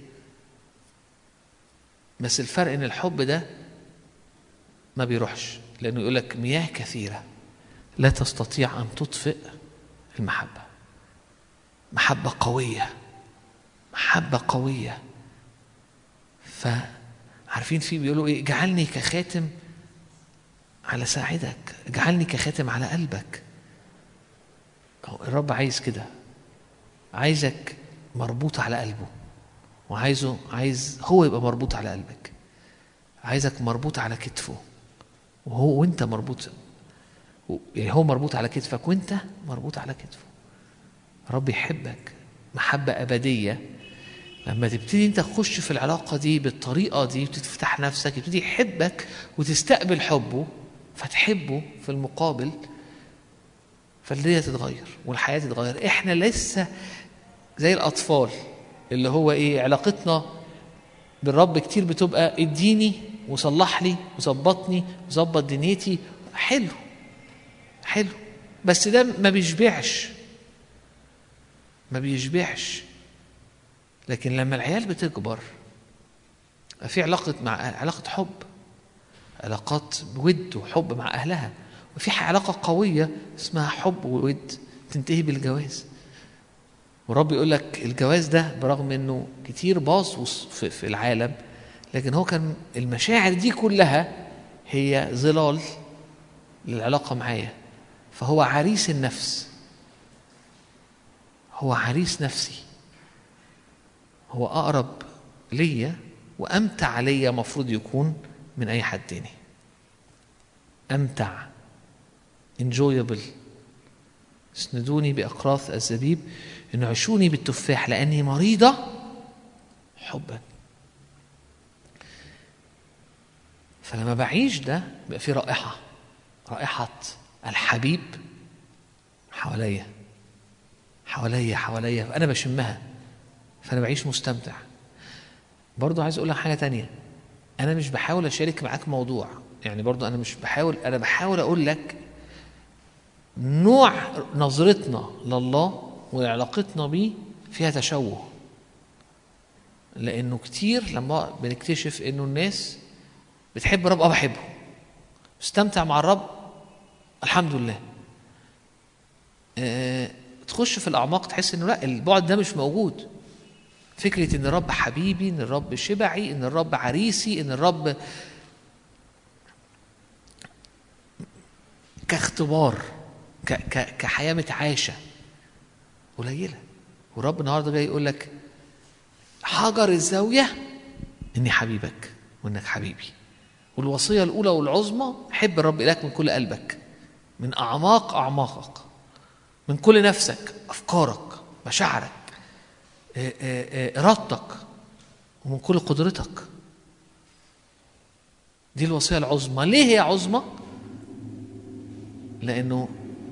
بس الفرق ان الحب ده ما بيروحش لانه يقول لك مياه كثيره لا تستطيع ان تطفئ المحبه محبه قويه محبه قويه فعارفين في بيقولوا ايه اجعلني كخاتم على ساعدك اجعلني كخاتم على قلبك الرب عايز كده عايزك مربوط على قلبه وعايزه عايز هو يبقى مربوط على قلبك عايزك مربوط على كتفه وهو وانت مربوط يعني هو مربوط على كتفك وانت مربوط على كتفه رب يحبك محبة أبدية لما تبتدي انت تخش في العلاقة دي بالطريقة دي وتفتح نفسك يبتدي يحبك وتستقبل حبه فتحبه في المقابل فالدنيا تتغير والحياة تتغير احنا لسه زي الأطفال اللي هو ايه علاقتنا بالرب كتير بتبقى اديني وصلح لي وظبطني وظبط دنيتي حلو حلو بس ده ما بيشبعش ما بيشبعش لكن لما العيال بتكبر في علاقة مع علاقة حب علاقات ود وحب مع أهلها وفي علاقة قوية اسمها حب وود تنتهي بالجواز ورب يقول لك الجواز ده برغم انه كتير باظ في العالم لكن هو كان المشاعر دي كلها هي ظلال للعلاقة معايا فهو عريس النفس هو عريس نفسي هو أقرب ليا وأمتع ليا مفروض يكون من أي حد تاني أمتع enjoyable اسندوني بأقراص الزبيب انعشوني بالتفاح لأني مريضة حبا فلما بعيش ده بيبقى في رائحة رائحة الحبيب حواليا حواليا حواليا فأنا بشمها فأنا بعيش مستمتع برضو عايز أقول لك حاجة تانية أنا مش بحاول أشارك معاك موضوع يعني برضو أنا مش بحاول أنا بحاول أقول لك نوع نظرتنا لله وعلاقتنا بيه فيها تشوه لأنه كتير لما بنكتشف إنه الناس بتحب الرب اه بحبه استمتع مع الرب الحمد لله أه تخش في الاعماق تحس انه لا البعد ده مش موجود فكره ان الرب حبيبي ان الرب شبعي ان الرب عريسي ان الرب كاختبار ك ك كحياه متعاشه قليله والرب النهارده جاي يقول لك حجر الزاويه اني حبيبك وانك حبيبي والوصية الأولى والعظمى حب الرب إلهك من كل قلبك من أعماق أعماقك من كل نفسك أفكارك مشاعرك إرادتك ومن كل قدرتك دي الوصية العظمى ليه هي عظمى؟ لأنه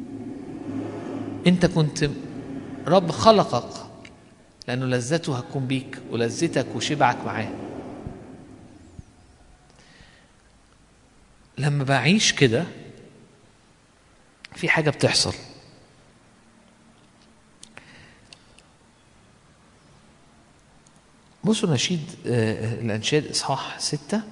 أنت كنت رب خلقك لأنه لذته هتكون بيك ولذتك وشبعك معاه لما بعيش كده في حاجة بتحصل بصوا نشيد الأنشاد إصحاح ستة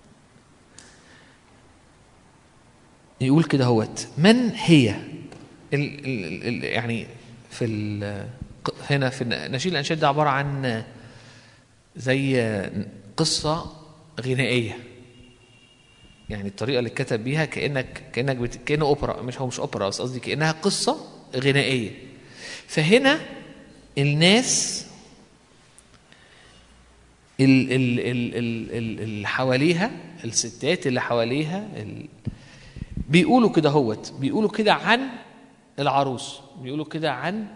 يقول كده هوت من هي ال ال ال يعني في ال هنا في نشيد الأنشاد ده عبارة عن زي قصة غنائية يعني الطريقه اللي اتكتب بيها كانك كانك بت... كانه اوبرا مش هو مش اوبرا بس قصدي كانها قصه غنائيه فهنا الناس ال- ال- ال- ال- ال- اللي حواليها الستات اللي حواليها ال- بيقولوا كده هوت بيقولوا كده عن العروس بيقولوا كده عن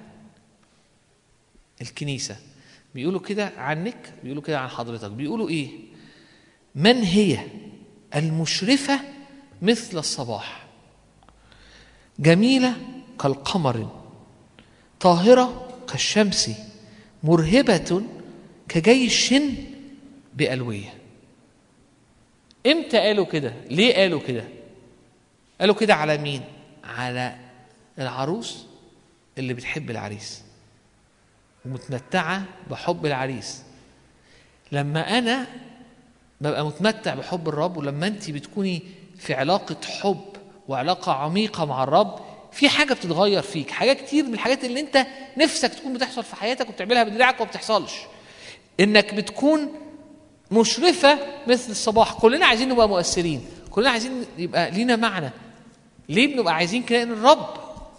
الكنيسة بيقولوا كده عنك بيقولوا كده عن حضرتك بيقولوا ايه من هي المشرفة مثل الصباح جميلة كالقمر طاهرة كالشمس مرهبة كجيش بألوية امتى قالوا كده ليه قالوا كده قالوا كده على مين على العروس اللي بتحب العريس ومتمتعة بحب العريس لما أنا ببقى متمتع بحب الرب ولما أنت بتكوني في علاقة حب وعلاقة عميقة مع الرب في حاجة بتتغير فيك حاجات كتير من الحاجات اللي أنت نفسك تكون بتحصل في حياتك وبتعملها بدراعك وما بتحصلش إنك بتكون مشرفة مثل الصباح كلنا عايزين نبقى مؤثرين كلنا عايزين يبقى لينا معنى ليه بنبقى عايزين كده ان الرب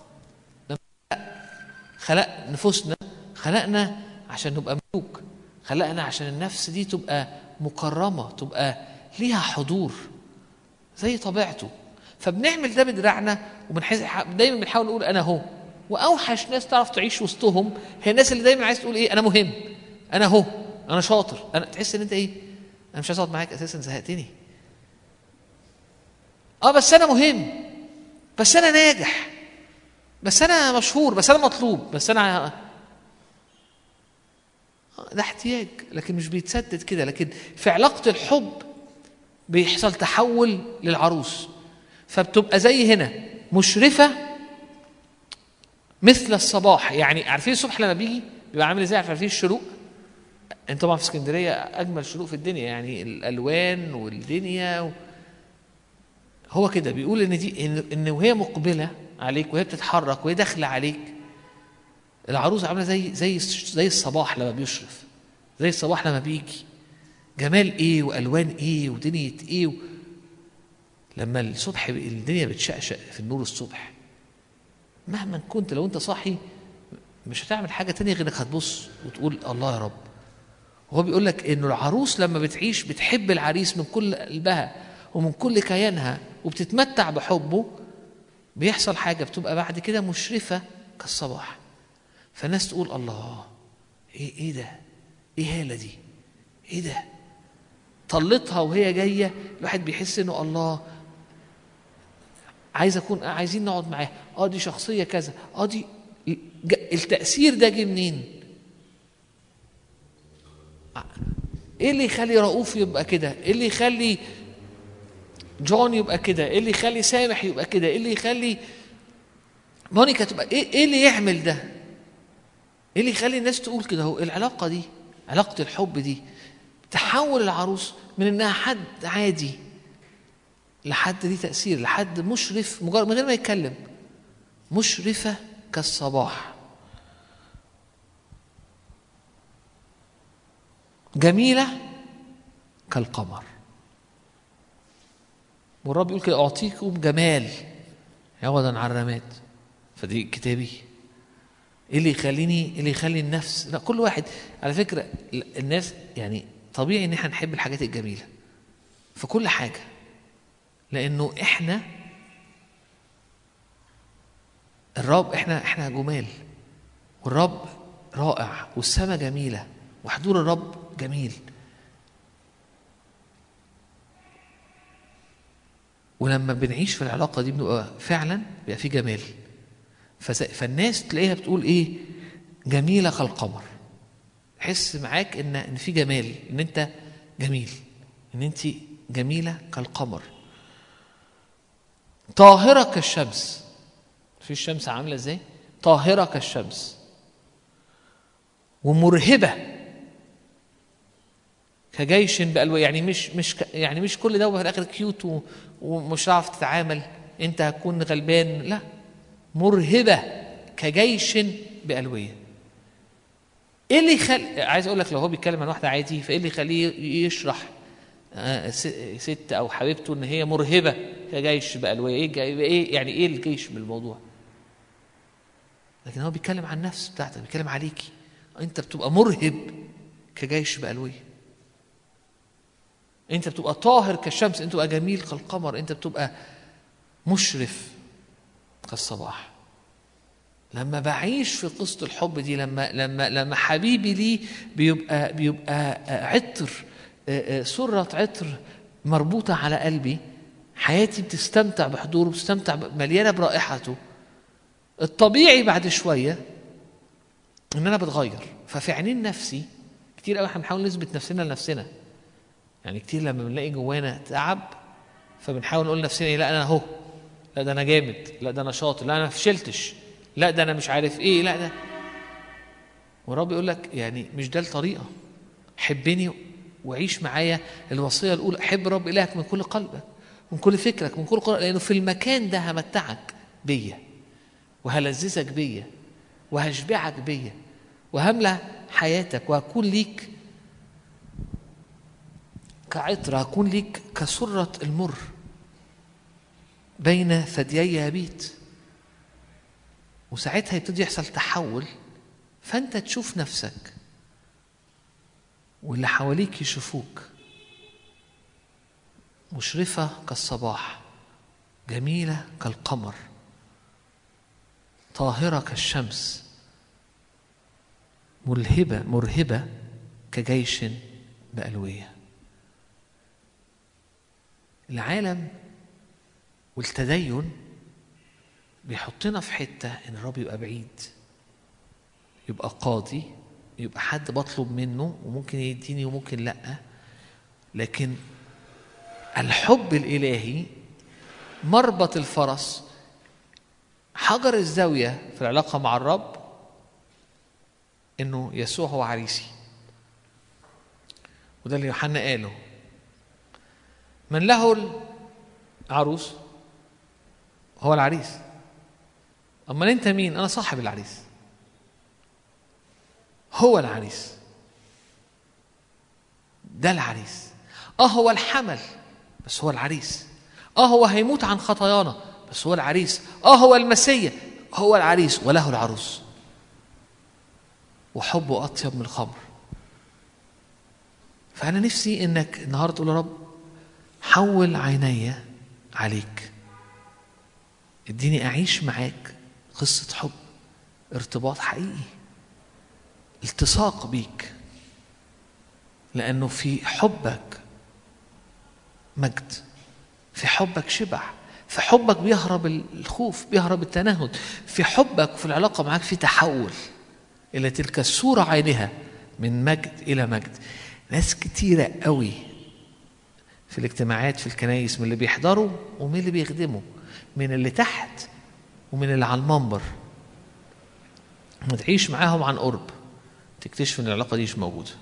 خلق نفوسنا خلقنا عشان نبقى ملوك خلقنا عشان النفس دي تبقى مكرمة تبقى ليها حضور زي طبيعته فبنعمل ده بدراعنا وبنحس دايما بنحاول نقول انا هو واوحش ناس تعرف تعيش وسطهم هي الناس اللي دايما عايز تقول ايه انا مهم انا هو انا شاطر انا تحس ان انت ايه انا مش عايز اقعد معاك اساسا زهقتني اه بس انا مهم بس انا ناجح بس انا مشهور بس انا مطلوب بس انا ده احتياج لكن مش بيتسدد كده لكن في علاقة الحب بيحصل تحول للعروس فبتبقى زي هنا مشرفة مثل الصباح يعني عارفين الصبح لما بيجي بيبقى عامل ازاي عارفين الشروق انت طبعا في اسكندريه اجمل شروق في الدنيا يعني الالوان والدنيا و... هو كده بيقول ان دي ان, إن وهي مقبله عليك وهي بتتحرك وهي داخله عليك العروس عامله زي زي زي الصباح لما بيشرف زي الصباح لما بيجي جمال ايه والوان ايه ودنيا ايه و... لما الصبح الدنيا بتشقشق في النور الصبح مهما كنت لو انت صاحي مش هتعمل حاجه تانية غير انك هتبص وتقول الله يا رب هو بيقول لك انه العروس لما بتعيش بتحب العريس من كل قلبها ومن كل كيانها وبتتمتع بحبه بيحصل حاجه بتبقى بعد كده مشرفه كالصباح فالناس تقول الله ايه ايه ده ايه هاله دي ايه ده طلتها وهي جايه الواحد بيحس انه الله عايز اكون عايزين نقعد معاها اه دي شخصيه كذا اه دي التاثير ده جه منين ايه اللي يخلي رؤوف يبقى كده ايه اللي يخلي جون يبقى كده ايه اللي يخلي سامح يبقى كده ايه اللي يخلي مونيكا تبقى ايه ايه اللي يعمل ده ايه اللي يخلي الناس تقول كده هو العلاقه دي علاقه الحب دي تحول العروس من انها حد عادي لحد دي تاثير لحد مشرف مجرد من غير ما يتكلم مشرفه كالصباح جميلة كالقمر والرب يقول كده أعطيكم جمال عوضا عن الرماد فدي كتابي ايه اللي يخليني ايه اللي يخلي النفس لا كل واحد على فكرة الناس يعني طبيعي ان احنا نحب الحاجات الجميلة في كل حاجة لانه احنا الرب احنا احنا جمال والرب رائع والسماء جميله وحضور الرب جميل ولما بنعيش في العلاقة دي بنبقى فعلا بيبقى في جمال فالناس تلاقيها بتقول ايه جميلة كالقمر حس معاك ان ان في جمال ان انت جميل ان انت جميلة كالقمر طاهرة كالشمس في الشمس عاملة ازاي طاهرة كالشمس ومرهبة كجيش بألوان يعني مش مش يعني مش كل ده في الاخر كيوت ومش هتعرف تتعامل انت هتكون غلبان لا مرهبه كجيش بألوية ايه اللي يخلي عايز اقول لك لو هو بيتكلم عن واحده عادي فايه اللي يخليه يشرح ست او حبيبته ان هي مرهبه كجيش بألوية ايه ايه يعني ايه الجيش بالموضوع لكن هو بيتكلم عن النفس بتاعتك بيتكلم عليكي انت بتبقى مرهب كجيش بألوية انت بتبقى طاهر كالشمس انت بتبقى جميل كالقمر انت بتبقى مشرف كالصباح لما بعيش في قصة الحب دي لما لما لما حبيبي لي بيبقى بيبقى عطر سرة عطر مربوطة على قلبي حياتي بتستمتع بحضوره بتستمتع مليانة برائحته الطبيعي بعد شوية إن أنا بتغير ففي عينين نفسي كتير قوي احنا بنحاول نثبت نفسنا لنفسنا يعني كتير لما بنلاقي جوانا تعب فبنحاول نقول لنفسنا ايه لا انا اهو لا ده انا جامد لا ده انا شاطر لا انا ما فشلتش لا ده انا مش عارف ايه لا ده ورب يقول لك يعني مش ده الطريقه حبني وعيش معايا الوصيه الاولى حب رب الهك من كل قلبك من كل فكرك من كل قلبك لانه في المكان ده همتعك بيا وهلذذك بيا وهشبعك بيا وهملى حياتك وهكون ليك كعطر هكون ليك كسرة المر بين ثديي يبيت وساعتها يبتدي يحصل تحول فانت تشوف نفسك واللي حواليك يشوفوك مشرفة كالصباح جميلة كالقمر طاهرة كالشمس ملهبة مرهبة كجيش بألوية العالم والتدين بيحطنا في حتة إن الرب يبقى بعيد يبقى قاضي يبقى حد بطلب منه وممكن يديني وممكن لأ لكن الحب الإلهي مربط الفرس حجر الزاوية في العلاقة مع الرب إنه يسوع هو عريسي وده اللي يوحنا قاله من له العروس هو العريس أما أنت مين؟ أنا صاحب العريس هو العريس ده العريس اه هو الحمل بس هو العريس اه هو هيموت عن خطايانا بس هو العريس اه هو المسيا هو العريس وله العروس وحبه اطيب من الخمر فانا نفسي انك النهارده تقول يا رب حول عيني عليك اديني اعيش معاك قصه حب ارتباط حقيقي التصاق بيك لانه في حبك مجد في حبك شبع في حبك بيهرب الخوف بيهرب التنهد في حبك وفي العلاقة معاك في تحول إلى تلك الصورة عينها من مجد إلى مجد ناس كتيرة قوي في الاجتماعات في الكنايس من اللي بيحضروا ومن اللي بيخدموا من اللي تحت ومن اللي على المنبر ما تعيش معاهم عن قرب تكتشف ان العلاقه دي مش موجوده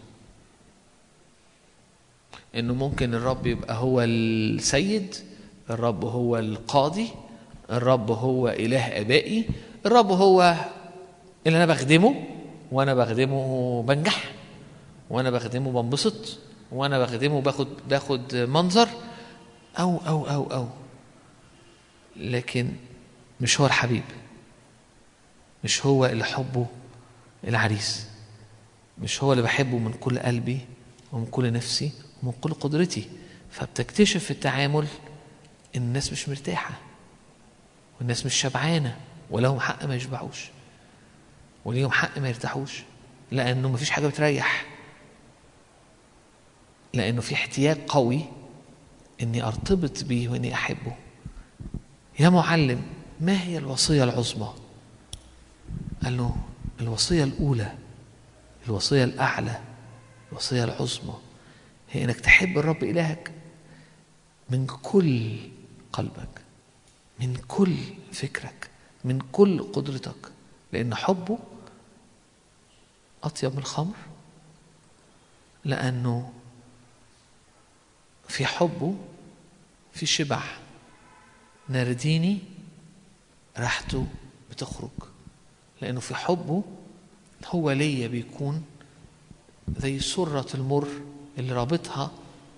انه ممكن الرب يبقى هو السيد الرب هو القاضي الرب هو اله ابائي الرب هو اللي انا بخدمه وانا بخدمه بنجح وانا بخدمه بنبسط وانا بخدمه باخد باخد منظر او او او او لكن مش هو الحبيب مش هو اللي حبه العريس مش هو اللي بحبه من كل قلبي ومن كل نفسي ومن كل قدرتي فبتكتشف في التعامل ان الناس مش مرتاحه والناس مش شبعانه ولهم حق ما يشبعوش وليهم حق ما يرتاحوش لانه مفيش حاجه بتريح لانه في احتياج قوي اني ارتبط بيه واني احبه يا معلم ما هي الوصيه العظمى قال له الوصيه الاولى الوصيه الاعلى الوصيه العظمى هي انك تحب الرب الهك من كل قلبك من كل فكرك من كل قدرتك لان حبه اطيب من الخمر لانه في حبه في شبع نارديني راحته بتخرج لانه في حبه هو ليا بيكون زي سرة المر اللي رابطها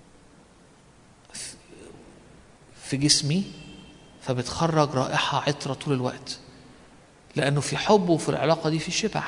في جسمي فبتخرج رائحة عطرة طول الوقت لأنه في حبه في العلاقة دي في شبع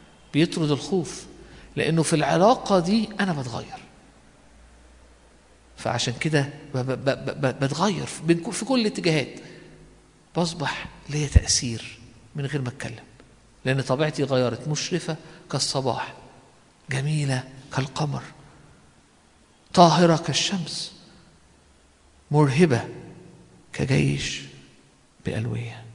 بيطرد الخوف لأنه في العلاقة دي أنا بتغير فعشان كده ب- ب- ب- ب- بتغير في بين- في كل الاتجاهات بصبح ليا تأثير من غير ما اتكلم لأن طبيعتي غيرت مشرفة كالصباح جميلة كالقمر طاهرة كالشمس مرهبة كجيش بألوية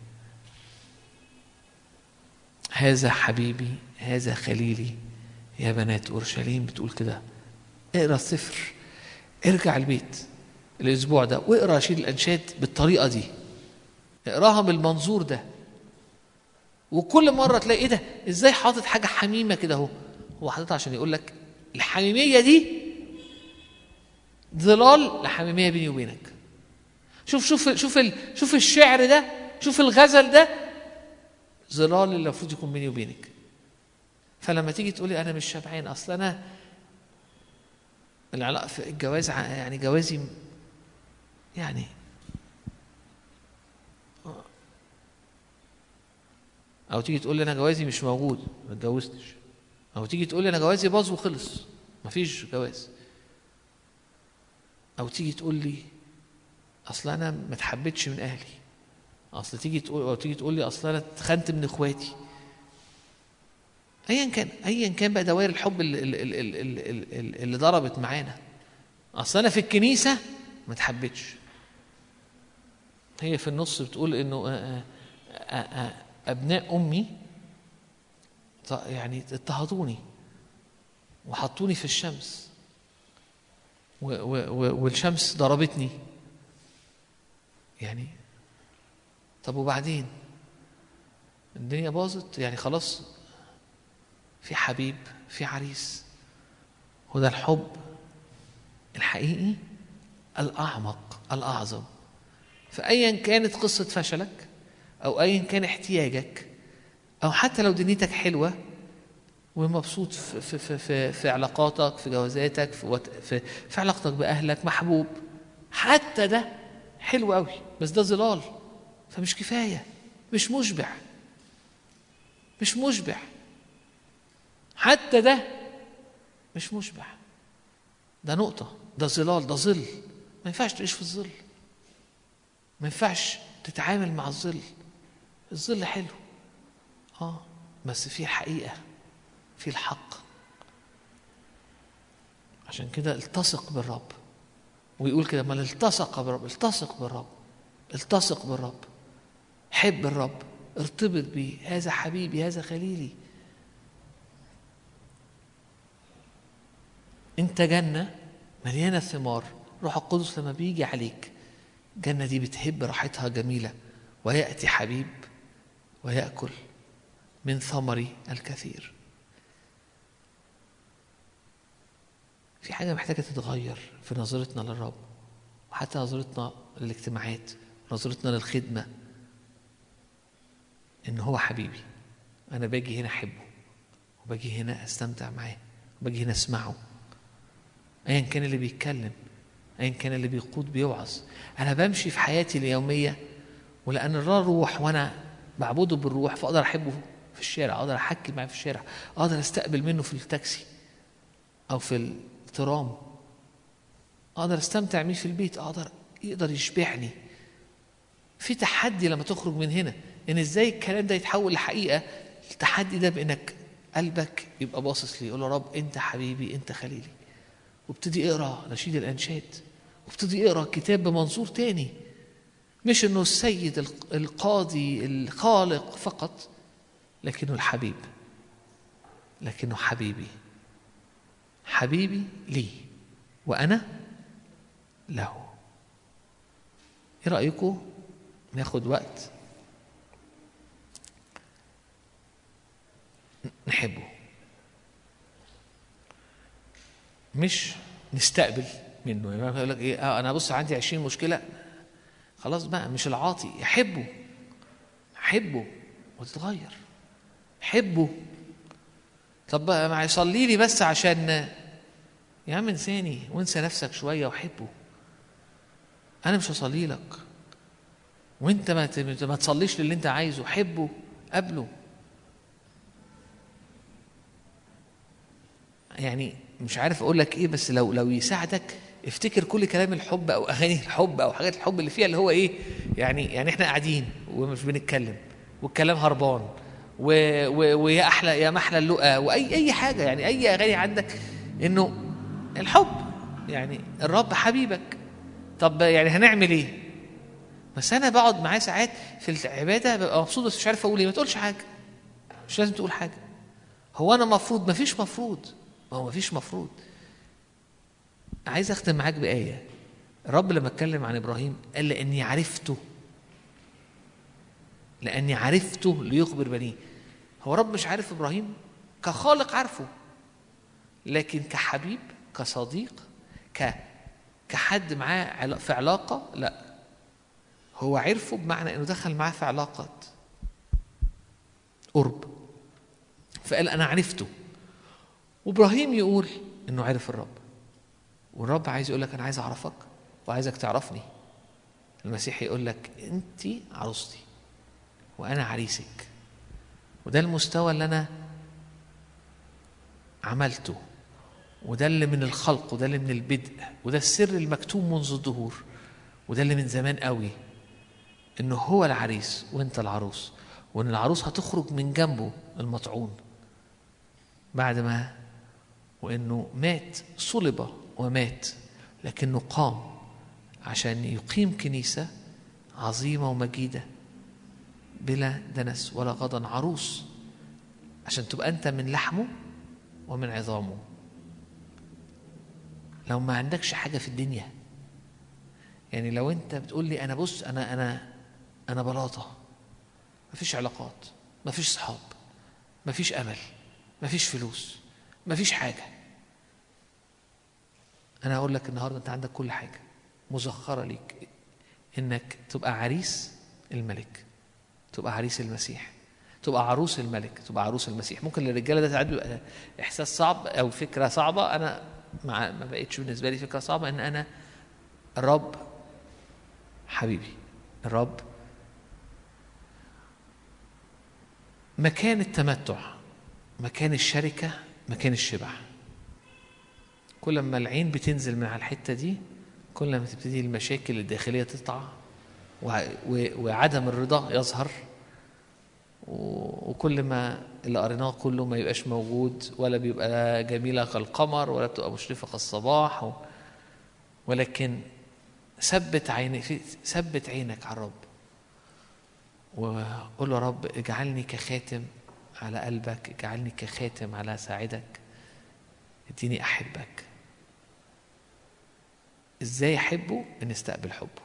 هذا حبيبي هذا خليلي يا بنات أورشليم بتقول كده اقرا السفر ارجع البيت الأسبوع ده واقرا رشيد الأنشاد بالطريقة دي اقراها بالمنظور ده وكل مرة تلاقي ايه ده ازاي حاطط حاجة حميمة كده اهو هو حاططها عشان يقول لك الحميمية دي ظلال لحميمية بيني وبينك شوف شوف شوف ال- شوف الشعر ده شوف الغزل ده ظلال اللي المفروض يكون بيني وبينك فلما تيجي تقولي انا مش شبعان اصل انا العلاقه في الجواز ع- يعني جوازي م- يعني او تيجي تقول لي انا جوازي مش موجود ما اتجوزتش او تيجي تقول لي انا جوازي باظ وخلص مفيش جواز او تيجي تقول لي اصل انا ما اتحبيتش من اهلي اصل تيجي تقول او تيجي تقول لي اصل انا اتخنت من اخواتي ايا كان ايا كان بقى دوائر الحب اللي, اللي, اللي, اللي, اللي, اللي ضربت معانا اصل انا في الكنيسه ما اتحبيتش هي في النص بتقول انه آه، آه، آه، ابناء امي ط- يعني اضطهدوني وحطوني في الشمس و و و والشمس ضربتني يعني طب وبعدين الدنيا باظت يعني خلاص في حبيب في عريس وده الحب الحقيقي الأعمق الأعظم فأيا كانت قصة فشلك أو أيا كان احتياجك أو حتى لو دنيتك حلوة ومبسوط في, في, في, في, في علاقاتك في جوازاتك في, وت- في, في علاقتك بأهلك محبوب حتى ده حلو قوي بس ده ظلال فمش كفاية مش مشبع مش مشبع حتى ده مش مشبع ده نقطة ده ظلال ده ظل ما ينفعش تعيش في الظل ما ينفعش تتعامل مع الظل الظل حلو اه بس فيه الحقيقة فيه الحق عشان كده التصق بالرب ويقول كده من التصق بالرب التصق بالرب التصق بالرب حب الرب ارتبط بيه هذا حبيبي هذا خليلي انت جنة مليانة ثمار روح القدس لما بيجي عليك الجنة دي بتهب راحتها جميلة ويأتي حبيب ويأكل من ثمري الكثير في حاجة محتاجة تتغير في نظرتنا للرب وحتى نظرتنا للاجتماعات نظرتنا للخدمة إن هو حبيبي أنا باجي هنا أحبه وباجي هنا أستمتع معاه وباجي هنا أسمعه أيا كان اللي بيتكلم أيا كان اللي بيقود بيوعظ أنا بمشي في حياتي اليومية ولأن الرب روح وأنا بعبده بالروح فأقدر أحبه في الشارع أقدر أحكي معاه في الشارع أقدر أستقبل منه في التاكسي أو في الترام أقدر أستمتع بيه في البيت أقدر يقدر يشبعني في تحدي لما تخرج من هنا ان ازاي الكلام ده يتحول لحقيقه التحدي ده بانك قلبك يبقى باصص لي يقول له رب انت حبيبي انت خليلي وابتدي اقرا نشيد الانشاد وابتدي اقرا كتاب بمنظور تاني مش انه السيد الق- القاضي الخالق فقط لكنه الحبيب لكنه حبيبي حبيبي لي وانا له ايه رايكم ناخد وقت نحبه مش نستقبل منه يعني يقول لك ايه آه انا بص عندي 20 مشكله خلاص بقى مش العاطي يحبه حبه وتتغير حبه طب بقى ما يصلي لي بس عشان يا عم انساني وانسى نفسك شويه وحبه انا مش هصلي لك وانت ما ت- ما تصليش للي انت عايزه حبه قبله يعني مش عارف اقول لك ايه بس لو لو يساعدك افتكر كل كلام الحب او اغاني الحب او حاجات الحب اللي فيها اللي هو ايه يعني يعني احنا قاعدين ومش بنتكلم والكلام هربان و و ويا احلى يا محلى اللقا واي اي حاجه يعني اي اغاني عندك انه الحب يعني الرب حبيبك طب يعني هنعمل ايه بس انا بقعد معاه ساعات في العباده ببقى مبسوط بس مش عارف اقول ايه ما تقولش حاجه مش لازم تقول حاجه هو انا مفروض ما فيش مفروض ما هو ما فيش مفروض عايز اختم معاك بايه الرب لما اتكلم عن ابراهيم قال لاني عرفته لاني عرفته ليخبر بنيه هو رب مش عارف ابراهيم كخالق عارفه لكن كحبيب كصديق ك كحد معاه علا- في علاقه لا هو عرفه بمعنى انه دخل معاه في علاقه قرب فقال انا عرفته وابراهيم يقول انه عرف الرب والرب عايز يقول لك انا عايز اعرفك وعايزك تعرفني المسيح يقول لك انت عروستي وانا عريسك وده المستوى اللي انا عملته وده اللي من الخلق وده اللي من البدء وده السر المكتوم منذ الظهور وده اللي من زمان قوي انه هو العريس وانت العروس وان العروس هتخرج من جنبه المطعون بعد ما وانه مات صلب ومات لكنه قام عشان يقيم كنيسه عظيمه ومجيده بلا دنس ولا غضن عروس عشان تبقى انت من لحمه ومن عظامه لو ما عندكش حاجه في الدنيا يعني لو انت بتقول لي انا بص انا انا انا بلاطه مفيش علاقات مفيش صحاب مفيش امل مفيش فلوس مفيش حاجه انا هقول لك النهارده انت عندك كل حاجه مزخره ليك انك تبقى عريس الملك تبقى عريس المسيح تبقى عروس الملك تبقى عروس المسيح ممكن للرجاله ده ساعات بيبقى احساس صعب او فكره صعبه انا مع ما بقتش بالنسبه لي فكره صعبه ان انا الرب حبيبي الرب مكان التمتع مكان الشركه مكان الشبع كل ما العين بتنزل من على الحته دي كل ما تبتدي المشاكل الداخليه تطلع وع- و- وعدم الرضا يظهر و- وكل ما اللي قريناه كله ما يبقاش موجود ولا بيبقى جميلة كالقمر ولا بتبقى مشرفة كالصباح و... ولكن ثبت عينك في- ثبت عينك على الرب وقول له يا رب اجعلني كخاتم على قلبك اجعلني كخاتم على ساعدك اديني احبك ازاي احبه ان استقبل حبه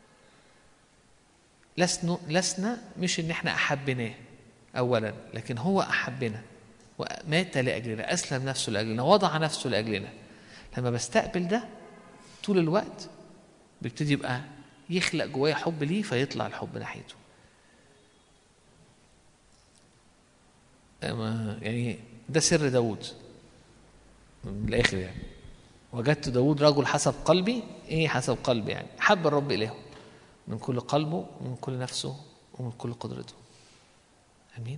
لسنا لسنا مش ان احنا احبناه اولا لكن هو احبنا ومات لاجلنا اسلم نفسه لاجلنا وضع نفسه لاجلنا لما بستقبل ده طول الوقت بيبتدي يبقى يخلق جوايا حب ليه فيطلع الحب ناحيته أما- يعني ده سر داود من الاخر يعني وجدت داود رجل حسب قلبي ايه حسب قلبي يعني حب الرب الهه من كل قلبه ومن كل نفسه ومن كل قدرته امين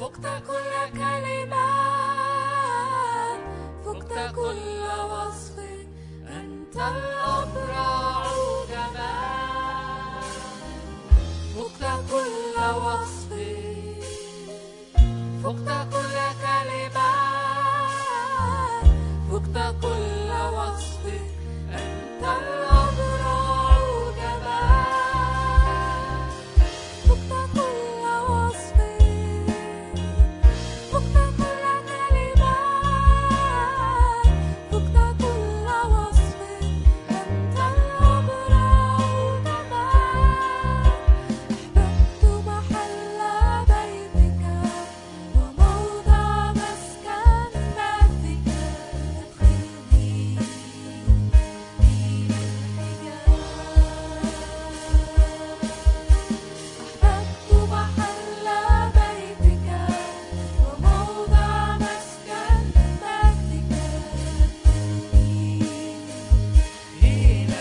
فقت كل كلمة فقت كل وصف أنت الأبرع جمال فقت كل وصف فقت كل كلمة فقت كل وصف أنت الأبرع جمال فقت كل وصف فقت كل كلمة فقت كل وصف أنت الأبرع جمال أحببت محل بيتك وموضع مسكن مجدك ادخلني إلى الحجاب أحببت محل بيتك وموضع مسكن مجدك ادخلني إلى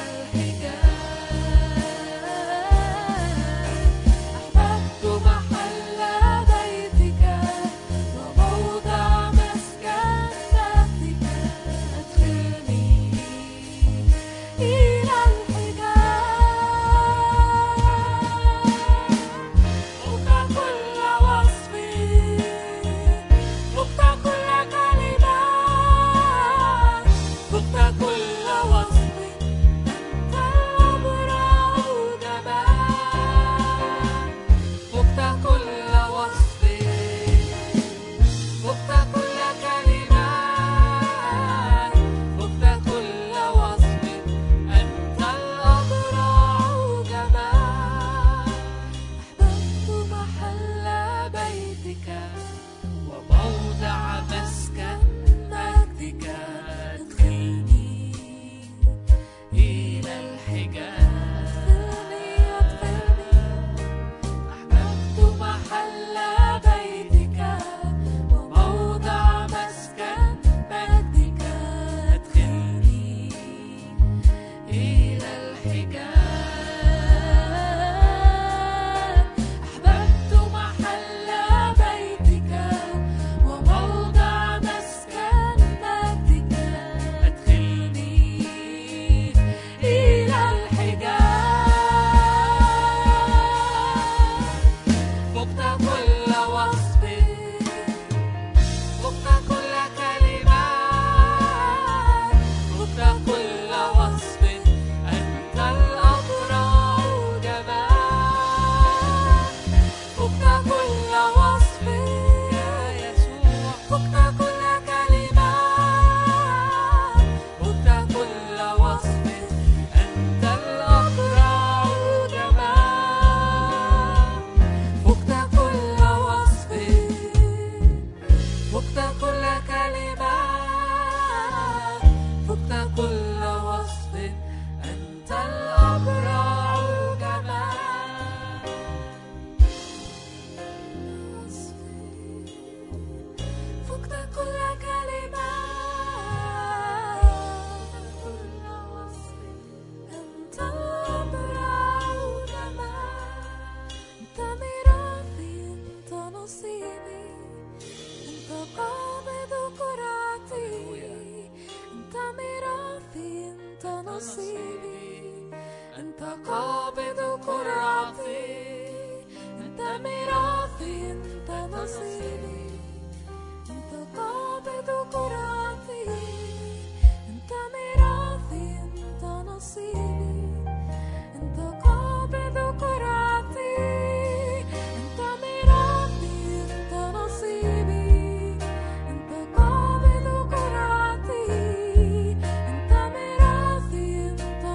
الحجاب أحببت محل بيتك وموضع مسكن مجدك أدخلني إلى الحجاب فوق كل وصف فوق كل كلمة فوق كل وصف أنت الأبرع جمال فوق كل وصف فوق كل كلمة فوق كل وصف أنت الأبرع جمال أحببت محل بيتك وموضع مسكن مجدك ادخلني إلى الحجاب أحببت محل بيتك وموضع مسكن مجدك ادخلني إلى الحجاب أحببت محل بيتك وموضع مسكن مجدك أدخلني إلى الحجاب فقت كل وصف فقت كل كلمة فقت كل وصف أنت الأبرع جمال فقت كل وصف يا يسوع فقت كل كلمة فقت كل وصف أنت الأبرع جمال فقت كل وصف فقت كل كلمة فقت كل وصف أنت الأبرع جمال فقت كل كلمة كل وصف أنت الأبرع جمال أنت ميراثي أنت نصيبي أنت قابض قرعتي أنت ميراثي أنت نصيبي أنت قابض قرعتي أنت ميراثي أنت نصيبي أنت قابض قرعتي أنت ميراثي أنت نصيبي أنت قابض قرعتي أنت ميراثي أنت نصيبي أنت قابض قرعتي أنت ميراثي أنت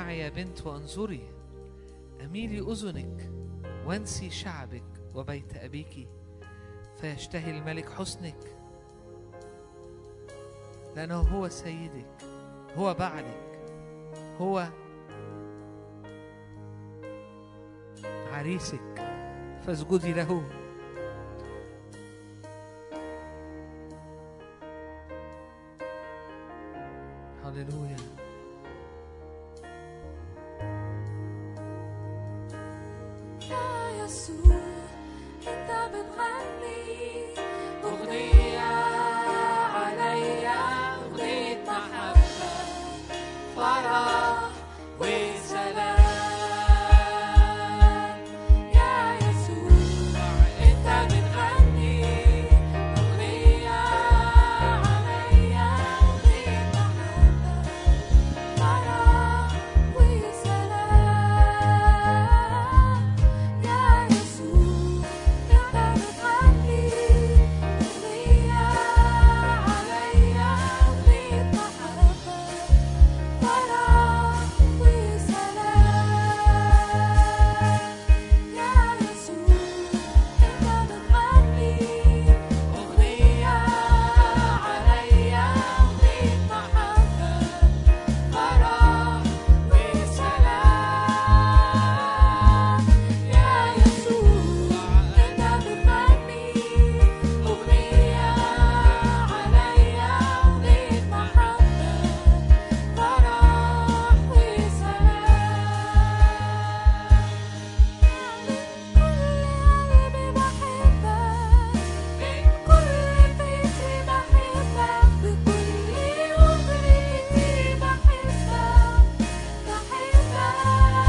اسمعي يا بنت وانظري أميلي أذنك وانسي شعبك وبيت أبيك فيشتهي الملك حسنك لأنه هو سيدك هو بعلك هو عريسك فاسجدي له هللويا يا يسوع انت بتغني أغنية عليا أغنية محبة فرح وسلام يا يسوع أنت بتغني أغنية عليا أغنية محبة فرح وسلام يا يسوع انت بتغني أغنية عليا أغنية محبة فرح وسلام يا يسوع انت بتغني أغنية عليا أغنية محبة فرح وسلام يا يسوع انت بتغني أغنية عليا أغنية محبة فرح وسلام من كل قلبي بحبك من كل فكري بحبك بكل قدرتي بحبك بحبك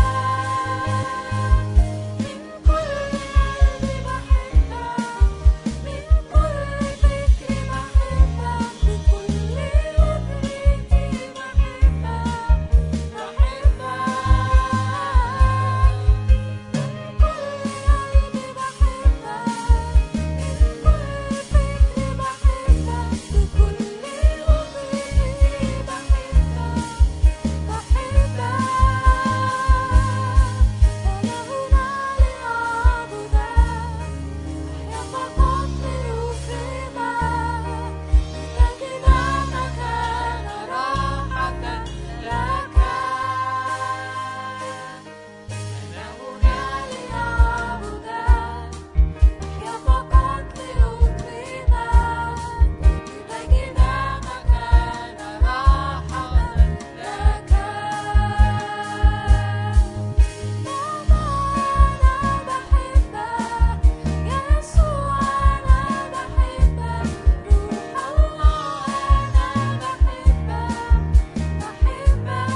من كل قلبي بحبك من كل فكري بحبك بكل قدرتي بحبك أنا هنا لأعبدك يا فقط لأكرمك لتجد مكان راحة لك ماما أنا بحبك يا يسوع أنا بحبك روح الله أنا بحبك بحبك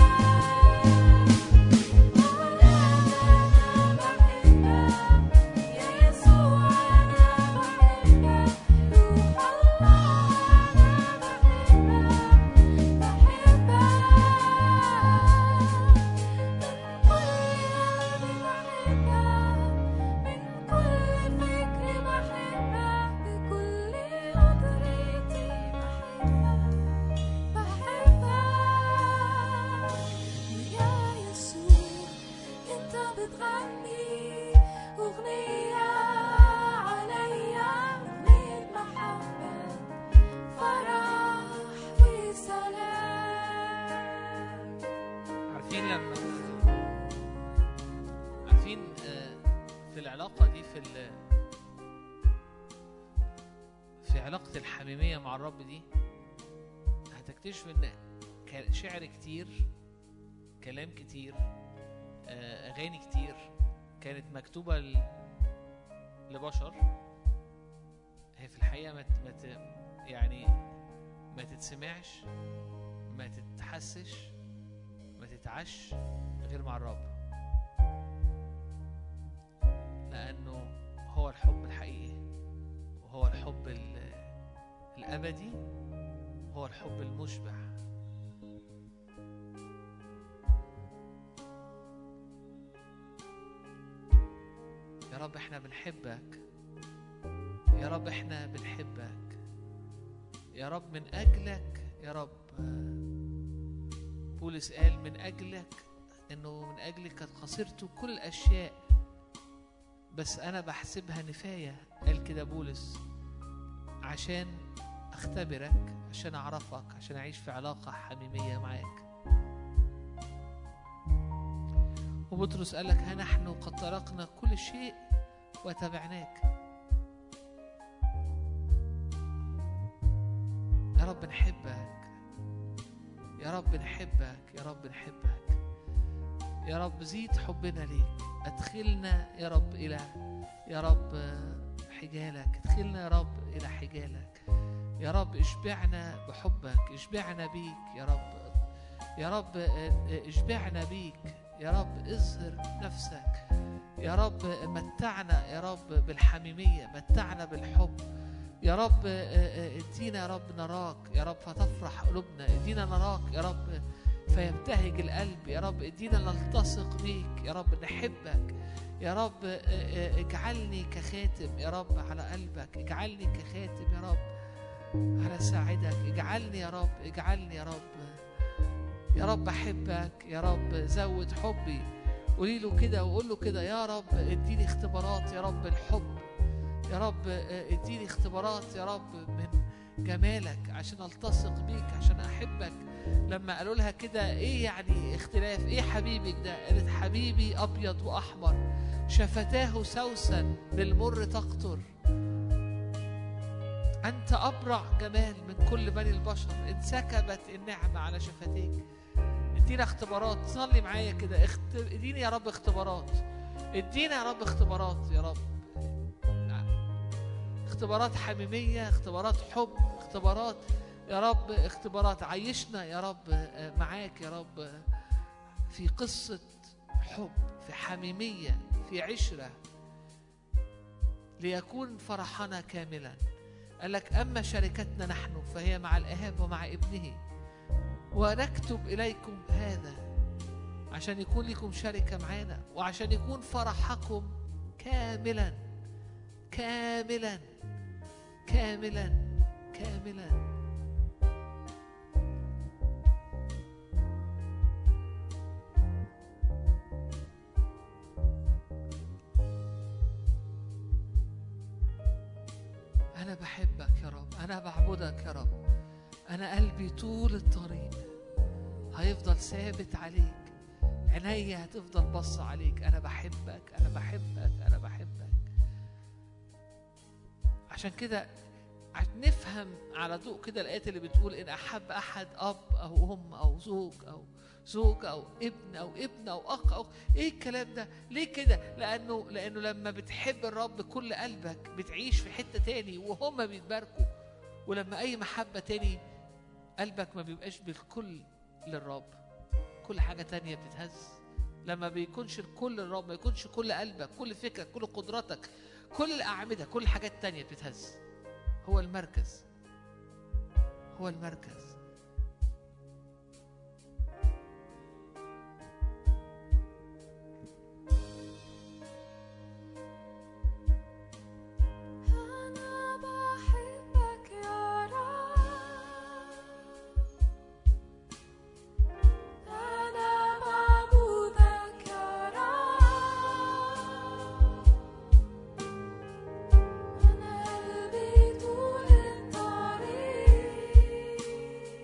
يا يسوع أنا بحبك روح الله أنا بحبك بحبك من كل قلبي بحبك من كل فكر بحبك بكل قدرتي بحبك بحبك يا يسوع انت بتغني اغنية عليا اغنية محبة فرح وسلام عارفين لما عارفين آه، في العلاقة دي في ال... في علاقة الحميمية مع الرب دي هتكتشف ان ك- شعر كتير كلام كتير آه، اغاني كتير كانت مكتوبة ل... لبشر هي في الحقيقة ما ت... ما ت... يعني ما تتسمعش ما تتحسش ما تتعش غير مع الرب لأنه هو الحب الحقيقي وهو الحب ال- الأبدي هو الحب المشبع يا رب احنا بنحبك يا رب احنا بنحبك يا رب من أجلك يا رب بولس قال من أجلك انه من اجلك قد خسرت كل الاشياء بس انا بحسبها نفايه قال كده بولس عشان اختبرك عشان اعرفك عشان اعيش في علاقه حميميه معاك وبطرس قال لك ها نحن قد تركنا كل شيء وتبعناك يا رب نحبك يا رب نحبك يا رب نحبك يا رب زيد حبنا ليك ادخلنا يا رب الى يا رب حجالك ادخلنا يا رب الى حجالك يا رب اشبعنا بحبك اشبعنا بيك يا رب يا رب اشبعنا بيك يا رب اظهر نفسك يا رب متعنا يا رب بالحميمية متعنا بالحب يا رب ادينا يا رب نراك يا رب فتفرح قلوبنا ادينا نراك يا رب فيبتهج القلب يا رب ادينا نلتصق بيك يا رب نحبك يا رب اجعلني كخاتم يا رب على قلبك اجعلني كخاتم يا رب على ساعدك اجعلني يا رب اجعلني يا رب يا رب احبك يا رب زود حبي قولي له كده وقول له كده يا رب اديني اختبارات يا رب الحب يا رب اديني اختبارات يا رب من جمالك عشان التصق بيك عشان احبك لما قالوا لها كده ايه يعني اختلاف ايه حبيبك ده قالت حبيبي ابيض واحمر شفتاه سوسن بالمر تقطر انت ابرع جمال من كل بني البشر انسكبت النعمه على شفتيك ادينا اختبارات صلي معايا كده اخت... اديني يا رب اختبارات ادينا يا رب اختبارات يا رب اختبارات حميمية اختبارات حب اختبارات يا رب اختبارات عيشنا يا رب معاك يا رب في قصة حب في حميمية في عشرة ليكون فرحنا كاملا قال لك أما شركتنا نحن فهي مع الآب ومع ابنه ونكتب إليكم هذا عشان يكون لكم شركة معانا وعشان يكون فرحكم كاملا كاملا كاملا كاملا أنا بحبك يا رب أنا بعبدك يا رب أنا قلبي طول الطريق هيفضل ثابت عليك عينيا هتفضل بص عليك أنا بحبك أنا بحبك أنا بحبك عشان كده عشان نفهم على ضوء كده الآيات اللي بتقول إن أحب أحد أب أو أم أو زوج أو زوج أو ابن أو ابن أو أخ أو إيه الكلام ده؟ ليه كده؟ لأنه لأنه لما بتحب الرب بكل قلبك بتعيش في حتة تاني وهم بيتباركوا ولما أي محبة تاني قلبك ما بيبقاش بالكل للرب كل حاجة تانية بتتهز لما بيكونش الكل للرب ما يكونش كل قلبك كل فكرك كل قدراتك كل الأعمدة كل الحاجات التانية بتتهز هو المركز هو المركز أنا بحبك يا رب أنا بعبدك يا رب أنا قلبي طول الطريق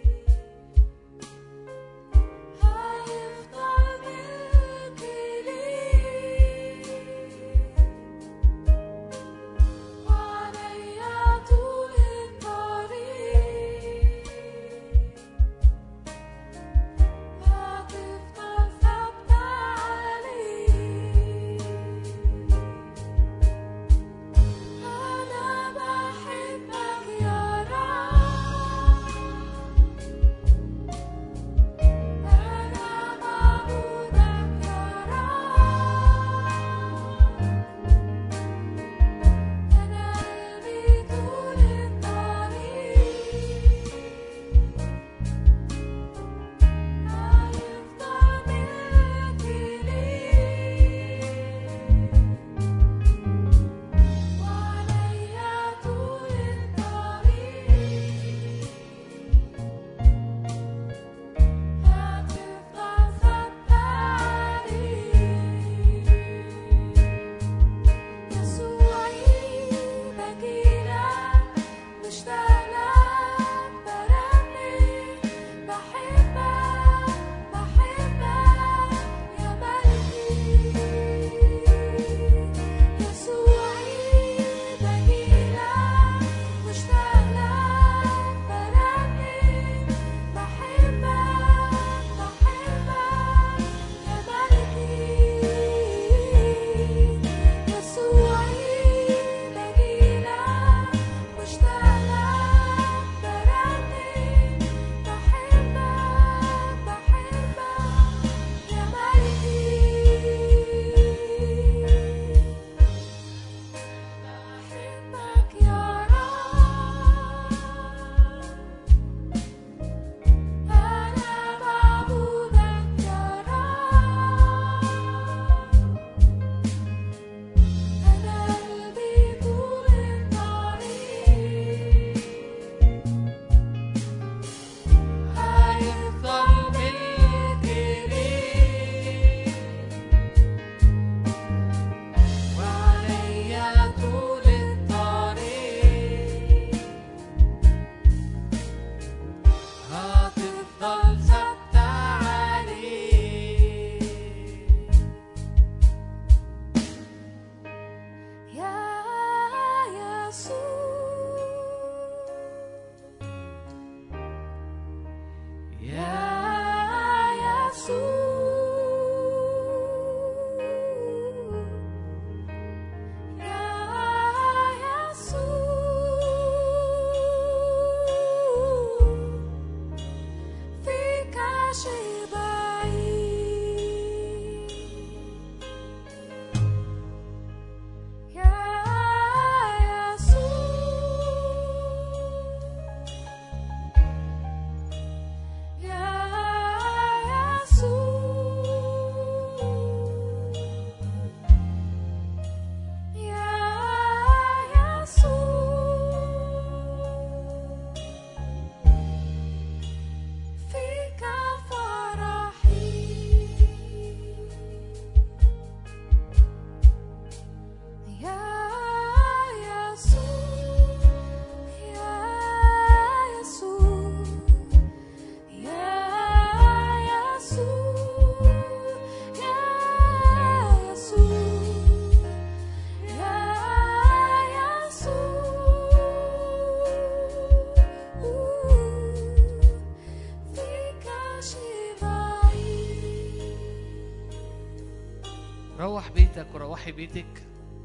روح بيتك وروحي بيتك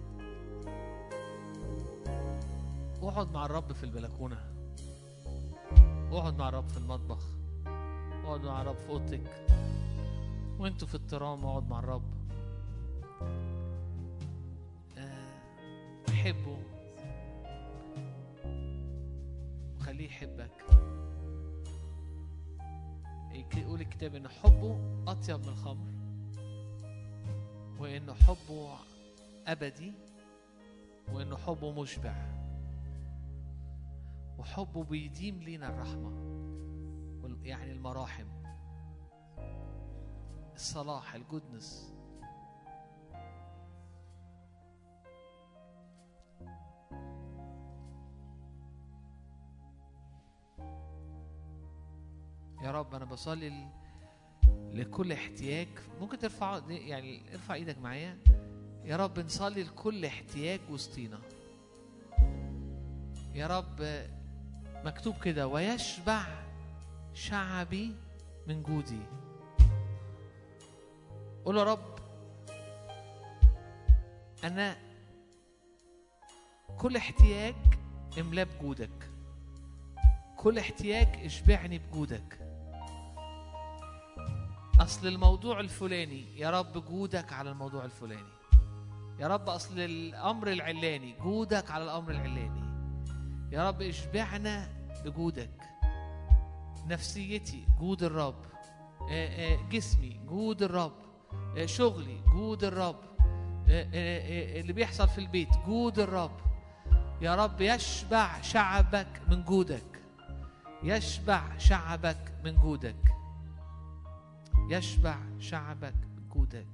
اقعد مع الرب في البلكونة اقعد مع الرب في المطبخ اقعد مع الرب في اوضتك وانتوا في الترام اقعد مع الرب آه، حبه وخليه يحبك يك- يقول الكتاب ان حبه اطيب من الخمر وانه حبه ابدي وانه حبه مشبع وحبه بيديم لينا الرحمه وال- يعني المراحم الصلاح الجودنس يا رب انا بصلي ل- لكل احتياج ممكن ترفع يعني ارفع ايدك معايا يا رب نصلي لكل احتياج وسطينا يا رب مكتوب كده ويشبع شعبي من جودي قول يا رب انا كل احتياج املاه بجودك كل احتياج اشبعني بجودك اصل الموضوع الفلاني يا رب جودك على الموضوع الفلاني يا رب اصل الامر العلاني جودك على الامر العلاني يا رب اشبعنا بجودك نفسيتي جود الرب آه، آه، جسمي جود الرب آه، شغلي جود الرب آه، آه، آه، اللي بيحصل في البيت جود الرب يا رب يشبع شعبك من جودك يشبع شعبك من جودك يشبع شعبك من جودك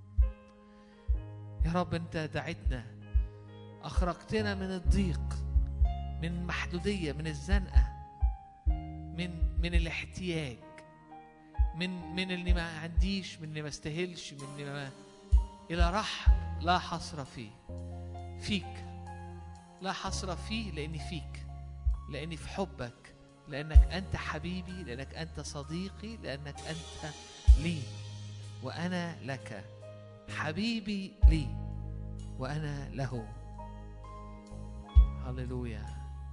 يا رب انت دعيتنا اخرجتنا من الضيق من محدوديه من الزنقه من من الاحتياج من من اللي ما عنديش من اللي ما استاهلش من اللي ما الى رحب لا حصر فيه فيك لا حصر فيه لاني فيك لاني في حبك لانك انت حبيبي لانك انت صديقي لانك انت لي وانا لك حبيبي لي وانا له هللويا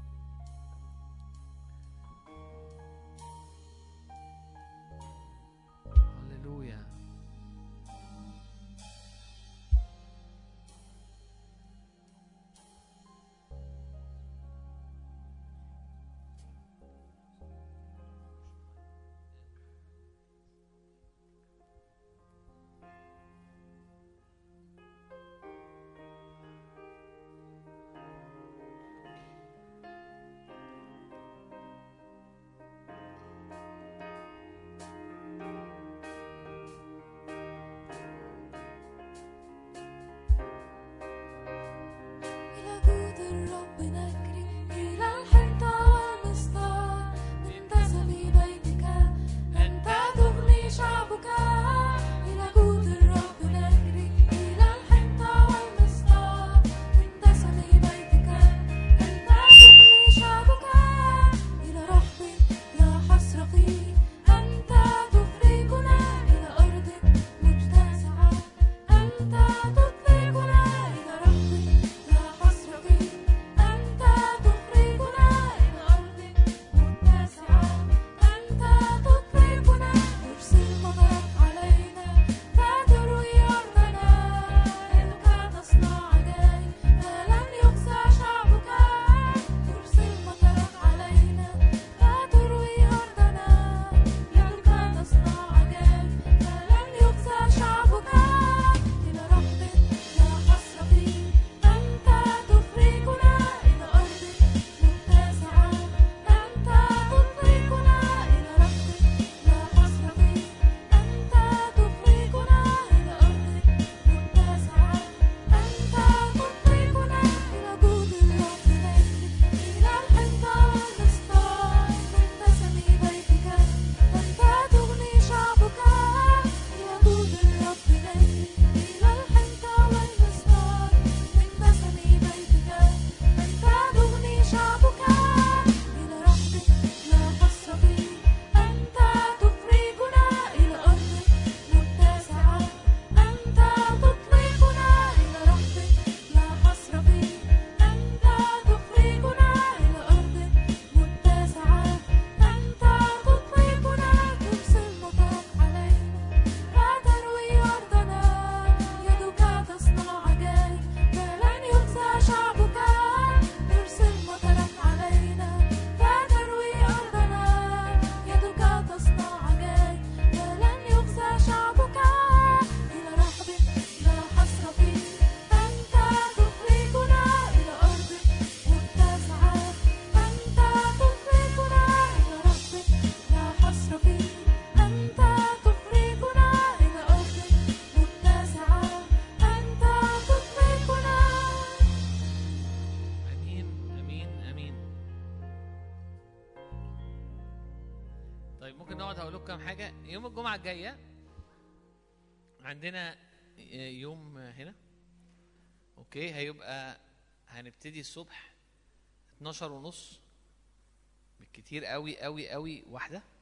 هللويا طيب ممكن نقعد هقول لكم كام حاجه يوم الجمعه الجايه عندنا يوم هنا اوكي هيبقى هنبتدي الصبح 12 ونص بالكتير قوي قوي قوي واحده